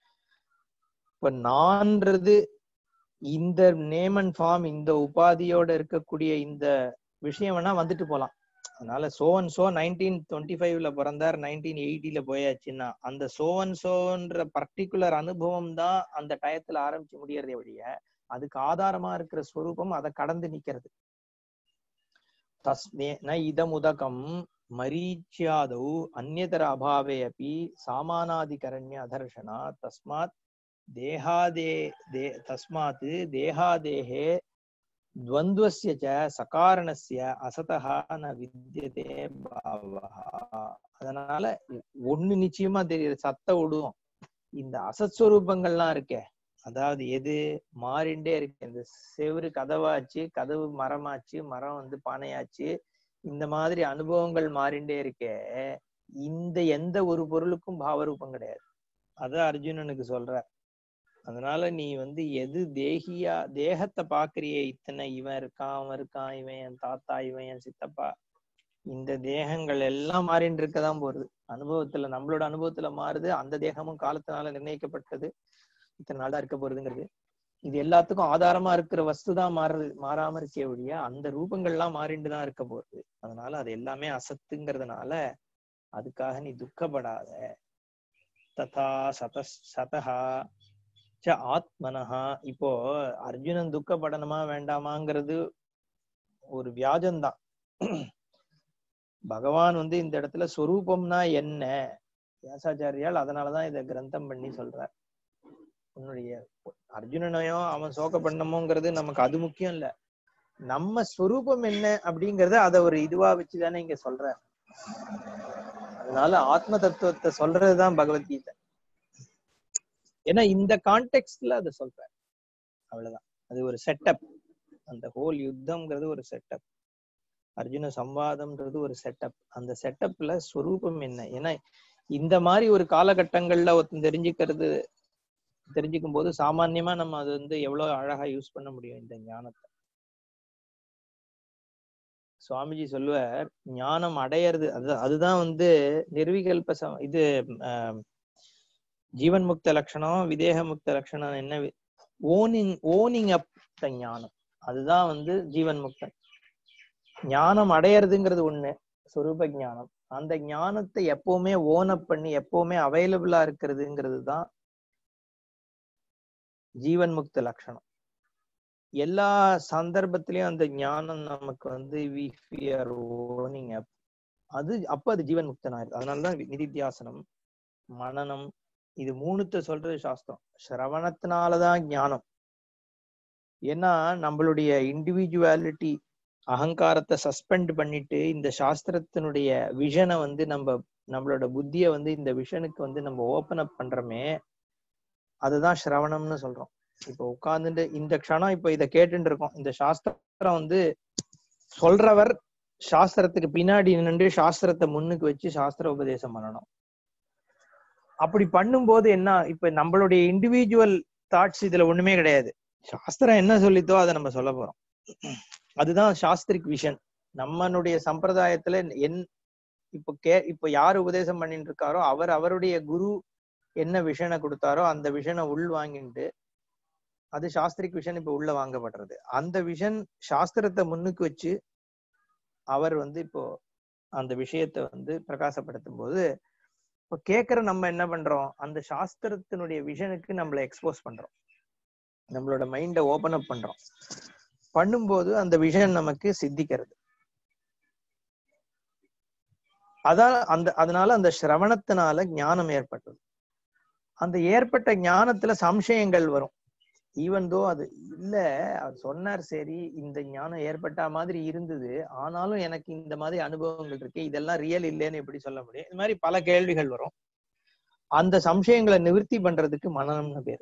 இப்ப நான்றது இந்த நேம் அண்ட் ஃபார்ம் இந்த உபாதியோட இருக்கக்கூடிய இந்த விஷயம் வேணா வந்துட்டு போலாம் அதனால so and so nineteen twenty ஃபைவ்ல பிறந்தார் நைன்டீன் எயிட்டில போயாச்சுன்னா அந்த சோ அண்ட் சோன்ற பர்டிகுலர் அனுபவம் தான் அந்த டயத்துல ஆரம்பிச்சு முடியறதே வழிய அதுக்கு ஆதாரமா இருக்கிற ஸ்வரூபம் அதை கடந்து நிக்கிறது தஸ்மே ந இதமுதகம் மரீச்சியாதௌ அந்நியதர அபாவே அப்பி சாமானாதிகரண்ய அதர்ஷனா தஸ்மாத் தேகாதே தே தஸ்மாத் தேகாதேகே द्वन्द्वस्य च சகாரணஸ்ய அசதா ந வித்தியதே பாவஹா அதனால ஒண்ணு நிச்சயமா தெரியுது சத்த விடும் இந்த அசத்ஸ்வரூபங்கள்லாம் இருக்கே அதாவது எது மாறிண்டே இருக்கு இந்த செவுரு கதவாச்சு கதவு மரமாச்சு மரம் வந்து பானையாச்சு இந்த மாதிரி அனுபவங்கள் மாறிண்டே இருக்கே இந்த எந்த ஒரு பொருளுக்கும் பாவரூபம் கிடையாது அதான் அர்ஜுனனுக்கு சொல்ற அதனால நீ வந்து எது தேகியா தேகத்தை பாக்குறியே இத்தனை இவன் இருக்கான் அவன் இருக்கான் இவன் என் தாத்தா இவன் என் சித்தப்பா இந்த தேகங்கள் எல்லாம் மாறின்னு இருக்கதான் போறது அனுபவத்துல நம்மளோட அனுபவத்துல மாறுது அந்த தேகமும் காலத்தினால நிர்ணயிக்கப்பட்டது இத்தனை நாளா இருக்க போறதுங்கிறது இது எல்லாத்துக்கும் ஆதாரமா இருக்கிற வஸ்து தான் மாறுது மாறாம இருக்கே ஒழிய அந்த ரூபங்கள்லாம் மாறிண்டு தான் இருக்க போறது அதனால அது எல்லாமே அசத்துங்கிறதுனால அதுக்காக நீ துக்கப்படாத ததா சத சதஹா ச ஆத்மனஹா இப்போ அர்ஜுனன் துக்கப்படணுமா வேண்டாமாங்கிறது ஒரு வியாஜம்தான் பகவான் வந்து இந்த இடத்துல சொரூபம்னா என்ன வியாசாச்சாரியால் அதனாலதான் இத கிரந்தம் பண்ணி சொல்றார் உன்னுடைய அர்ஜுனனையோ அவன் சோக பண்ணமோங்கிறது நமக்கு அது முக்கியம் இல்ல நம்ம ஸ்வரூபம் என்ன அப்படிங்கறத அத ஒரு இதுவா வச்சுதானே இங்க சொல்ற அதனால ஆத்ம தத்துவத்தை சொல்றதுதான் பகவத்கீதை ஏன்னா இந்த கான்டெக்ட்ல அதை சொல்ற அவ்வளவுதான் அது ஒரு செட்டப் அந்த ஹோல் யுத்தம்ங்கிறது ஒரு செட்டப் அர்ஜுன சம்வாதம்ன்றது ஒரு செட்டப் அந்த செட்டப்ல ஸ்வரூபம் என்ன ஏன்னா இந்த மாதிரி ஒரு காலகட்டங்கள்ல ஒருத்தன் தெரிஞ்சுக்கிறது தெரிஞ்சுக்கும் போது சாமான்யமா நம்ம அது வந்து எவ்வளவு அழகா யூஸ் பண்ண முடியும் இந்த ஞானத்தை சுவாமிஜி சொல்லுவார் ஞானம் அடையிறது அது அதுதான் வந்து நிர்விகல்ப சம இது ஆஹ் ஜீவன் முக்த லட்சணம் விதேக முக்த லட்சணம் என்ன ஓனிங் ஓனிங் அப் த ஞானம் அதுதான் வந்து ஜீவன் முக்தன் ஞானம் அடையறதுங்கிறது ஒண்ணு சொரூப ஞானம் அந்த ஞானத்தை எப்பவுமே ஓனப் பண்ணி எப்பவுமே அவைலபிளா இருக்கிறதுங்கிறது தான் ஜீவன் முக்த லட்சணம் எல்லா சந்தர்ப்பத்திலயும் அந்த ஞானம் நமக்கு வந்து we are owning up. அது அப்ப அது ஜீவன் முக்தன் ஆயிருக்கு அதனாலதான் நிதித்தியாசனம் மனனம் இது மூணுத்த சொல்றது சாஸ்திரம் சிரவணத்தினாலதான் ஞானம் ஏன்னா நம்மளுடைய இண்டிவிஜுவாலிட்டி அகங்காரத்தை சஸ்பெண்ட் பண்ணிட்டு இந்த சாஸ்திரத்தினுடைய விஷனை வந்து நம்ம நம்மளோட புத்திய வந்து இந்த விஷனுக்கு வந்து நம்ம ஓபன் அப் பண்றோமே அதுதான் சிரவணம்னு சொல்றோம் இப்போ உட்கார்ந்துட்டு இந்த க்ஷணம் இப்போ இதை கேட்டுட்டு இருக்கோம் இந்த சாஸ்திரம் வந்து சொல்றவர் சாஸ்திரத்துக்கு பின்னாடி நின்று சாஸ்திரத்தை முன்னுக்கு வச்சு சாஸ்திர உபதேசம் பண்ணணும் அப்படி பண்ணும்போது என்ன இப்ப நம்மளுடைய இண்டிவிஜுவல் தாட்ஸ் இதுல ஒண்ணுமே கிடையாது சாஸ்திரம் என்ன சொல்லித்தோ அதை நம்ம சொல்ல போறோம் அதுதான் சாஸ்திரிக் விஷன் நம்மளுடைய சம்பிரதாயத்துல என் இப்போ கே இப்போ யார் உபதேசம் பண்ணிட்டு இருக்காரோ அவர் அவருடைய குரு என்ன விஷனை கொடுத்தாரோ அந்த விஷனை உள் வாங்கிட்டு அது சாஸ்திரிக் விஷன் இப்ப உள்ள வாங்கப்படுறது அந்த விஷன் சாஸ்திரத்தை முன்னுக்கு வச்சு அவர் வந்து இப்போ அந்த விஷயத்தை வந்து பிரகாசப்படுத்தும் போது இப்போ கேட்கிற நம்ம என்ன பண்றோம் அந்த சாஸ்திரத்தினுடைய விஷனுக்கு நம்மளை எக்ஸ்போஸ் பண்றோம் நம்மளோட மைண்டை ஓபன் அப் பண்றோம் பண்ணும்போது அந்த விஷன் நமக்கு சித்திக்கிறது அதான் அந்த அதனால அந்த சிரவணத்தினால ஞானம் ஏற்பட்டது அந்த ஏற்பட்ட ஞானத்துல சம்சயங்கள் வரும் ஈவன் தோ அது இல்ல அவர் சொன்னார் சரி இந்த ஞானம் ஏற்பட்ட மாதிரி இருந்தது ஆனாலும் எனக்கு இந்த மாதிரி அனுபவங்கள் இருக்கு இதெல்லாம் ரியல் இல்லைன்னு எப்படி சொல்ல முடியும் இது மாதிரி பல கேள்விகள் வரும் அந்த சம்சயங்களை நிவர்த்தி பண்றதுக்கு மனநம்னு பேரு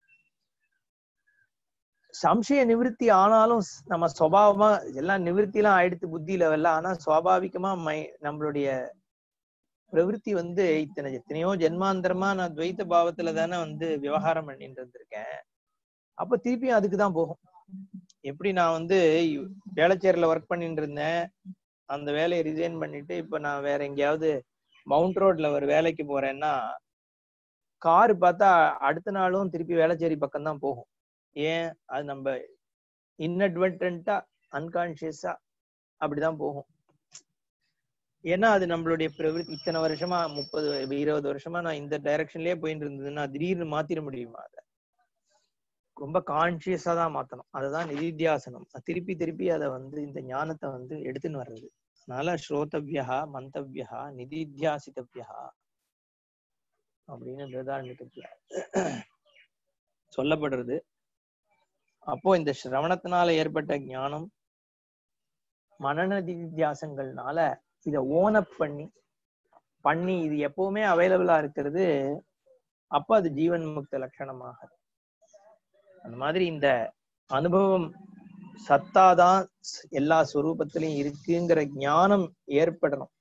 சம்சய நிவர்த்தி ஆனாலும் ஸ்- நம்ம சுவாவமா எல்லாம் நிவர்த்தி எல்லாம் ஆயிடுத்து புத்தி லெவல்ல ஆனா சுவாபாவிகமா மை நம்மளுடைய பிரவிற்த்தி வந்து இத்தனை எத்தனையோ ஜென்மாந்தரமா நான் துவைத்த பாவத்துல தானே வந்து விவகாரம் பண்ணிட்டு இருந்திருக்கேன் அப்ப திருப்பியும் அதுக்கு தான் போகும் எப்படி நான் வந்து வேளச்சேரில ஒர்க் பண்ணிட்டு இருந்தேன் அந்த வேலையை ரிசைன் பண்ணிட்டு இப்ப நான் வேற எங்கேயாவது மவுண்ட் ரோட்ல ஒரு வேலைக்கு போறேன்னா கார் பார்த்தா அடுத்த நாளும் திருப்பி வேளச்சேரி பக்கம் தான் போகும் ஏன் அது நம்ம இன்அட்வென்டா அன்கான்சியஸா அப்படிதான் போகும் ஏன்னா அது நம்மளுடைய பிரவிற்த்தி இத்தனை வருஷமா முப்பது இருபது வருஷமா நான் இந்த டைரக்ஷன்லயே போயிட்டு இருந்ததுன்னா திடீர்னு மாத்திர முடியுமா அதை ரொம்ப கான்சியஸா தான் மாத்தணும் அதுதான் நிதித்தியாசனம் திருப்பி திருப்பி அதை வந்து இந்த ஞானத்தை வந்து எடுத்துன்னு வர்றது அதனால ஸ்ரோதவ்யா மந்தவ்யா நிதித்தியாசித்தவ்யா அப்படின்னு பிரதாரண்யத்துல சொல்லப்படுறது அப்போ இந்த சிரவணத்தினால ஏற்பட்ட ஞானம் மனந நிதித்தியாசங்கள்னால இத ஓனப் பண்ணி பண்ணி இது எப்பவுமே அவைலபிளா இருக்கிறது அப்ப அது ஜீவன் முக்த லட்சணமாக அந்த மாதிரி இந்த அனுபவம் சத்தாதான் எல்லா ஸ்வரூபத்திலையும் இருக்குங்கிற ஞானம் ஏற்படணும்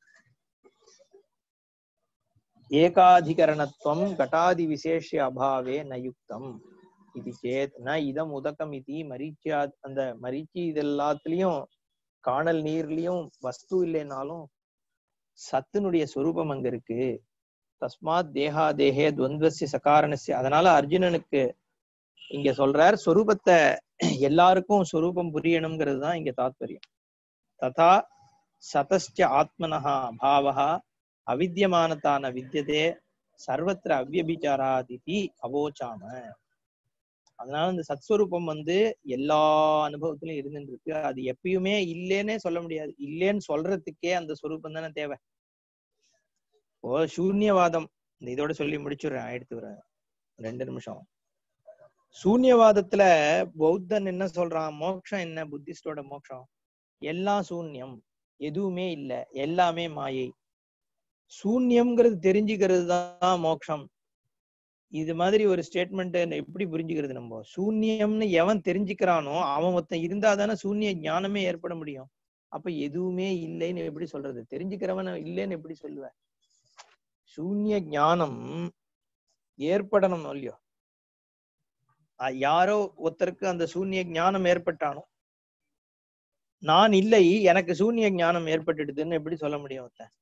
ஏகாதிகரணத்துவம் கட்டாதி விசேஷ அபாவே நயுக்தம் இது சேத் ந இதம் உதகம் இது மரீச்சியா அந்த மரீச்சி இது எல்லாத்துலயும் காணல் நீர்லயும் வஸ்து இல்லைனாலும் சத்தினுடைய சொரூபம் அங்க இருக்கு தஸ்மாத் தேகா தேகே துவந்தஸ்ய சகாரணஸ்ய அதனால அர்ஜுனனுக்கு இங்க சொல்றார் சொரூபத்தை எல்லாருக்கும் சொரூபம் புரியணுங்கிறது தான் இங்க தாத்பரியம் ததா சதஸ்ச ஆத்மனஹா பாவஹா அவித்தியமானதான வித்தியதே சர்வத்திர அவ்யபிச்சாராதிதி அவோச்சாம அதனால இந்த சத்ஸ்வரூபம் வந்து எல்லா அனுபவத்திலும் இருந்துட்டு இருக்கு அது எப்பயுமே இல்லைன்னே சொல்ல முடியாது இல்லைன்னு சொல்றதுக்கே அந்த ஸ்வரூபம் தானே தேவை ஓ சூன்யவாதம் இந்த இதோட சொல்லி முடிச்சுடுறேன் எடுத்து வரேன் ரெண்டு நிமிஷம் சூன்யவாதத்துல பௌத்தன் என்ன சொல்றான் மோட்சம் என்ன புத்திஸ்டோட மோட்சம் எல்லாம் சூன்யம் எதுவுமே இல்ல எல்லாமே மாயை சூன்யம்ங்கிறது தெரிஞ்சுக்கிறது தான் மோட்சம் இது மாதிரி ஒரு ஸ்டேட்மெண்ட் எப்படி புரிஞ்சுக்கிறது நம்ம சூன்யம்னு எவன் தெரிஞ்சுக்கிறானோ அவன் ஒருத்தன் இருந்தா தானே சூன்ய ஞானமே ஏற்பட முடியும் அப்ப எதுவுமே இல்லைன்னு எப்படி சொல்றது தெரிஞ்சுக்கிறவன் இல்லைன்னு எப்படி சொல்லுவ சூன்ய ஞானம் ஏற்படணும் இல்லையோ அஹ் யாரோ ஒருத்தருக்கு அந்த சூன்ய ஞானம் ஏற்பட்டானோ நான் இல்லை எனக்கு சூன்ய ஞானம் ஏற்பட்டுடுதுன்னு எப்படி சொல்ல முடியும் ஒருத்தன்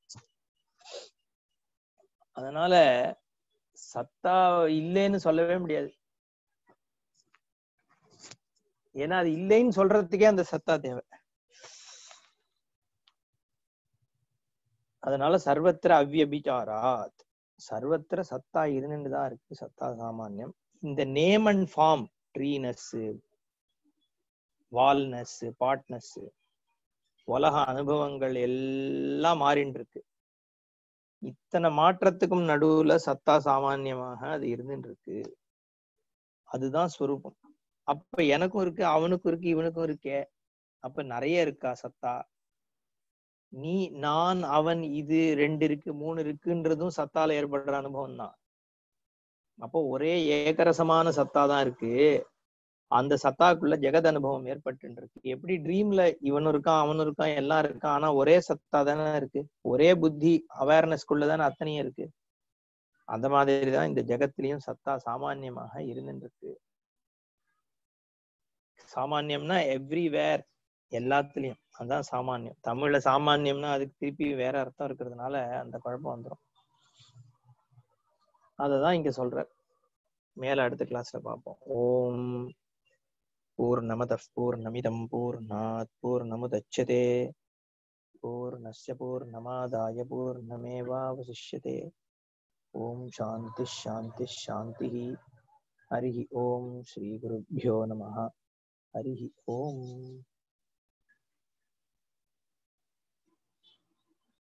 அதனால சத்தா இல்லைன்னு சொல்லவே முடியாது ஏன்னா அது இல்லைன்னு சொல்றதுக்கே அந்த சத்தா தேவை அதனால சர்வத்திர அவ்யபிச்சாராத் சர்வத்திர சத்தா இருந்துட்டு தான் இருக்கு சத்தா சாமானியம் இந்த name and form treeness wallness potness உலக அனுபவங்கள் எல்லாம் மாறின்னு இருக்கு இத்தனை மாற்றத்துக்கும் நடுவுல சத்தா சாமானியமாக அது இருந்துட்டு இருக்கு அதுதான் ஸ்வரூபம் அப்ப எனக்கும் இருக்கு அவனுக்கும் இருக்கு இவனுக்கும் இருக்கே அப்ப நிறைய இருக்கா சத்தா நீ நான் அவன் இது ரெண்டு இருக்கு மூணு இருக்குன்றதும் சத்தால ஏற்படுற அனுபவம் தான் அப்போ ஒரே ஏகரசமான சத்தா தான் இருக்கு அந்த சத்தாக்குள்ள ஜெகத் அனுபவம் ஏற்பட்டு இருக்கு எப்படி ட்ரீம்ல இவனும் இருக்கான் அவனும் இருக்கான் எல்லாம் இருக்கான் ஆனா ஒரே சத்தா தானே இருக்கு ஒரே புத்தி அவேர்னஸ்குள்ள தானே அத்தனையும் இருக்கு அந்த மாதிரி தான் இந்த ஜெகத்திலையும் சத்தா சாமான்யமாக இருந்துட்டு இருக்கு சாமான்யம்னா எவ்ரிவேர் எல்லாத்துலயும் அதான் சாமான்யம் தமிழ்ல சாமான்யம்னா அதுக்கு திருப்பி வேற அர்த்தம் இருக்கிறதுனால அந்த குழப்பம் வந்துடும் அததான் இங்க சொல்ற மேல அடுத்த கிளாஸ்ல பார்ப்போம் ஓம் பூர்ணமத பூர்ணமிதம் பூர்ணாத் பூர்ணமுதட்சதே பூர்ணஸ்ய பூர்ணமாதாய பூர்ணமேவாவசிஷ்யதே ஓம் சாந்தி ஷாந்தி ஷாந்தி ஹரி ஓம் ஸ்ரீ குருभ्यो நமः ஹரி ஓம்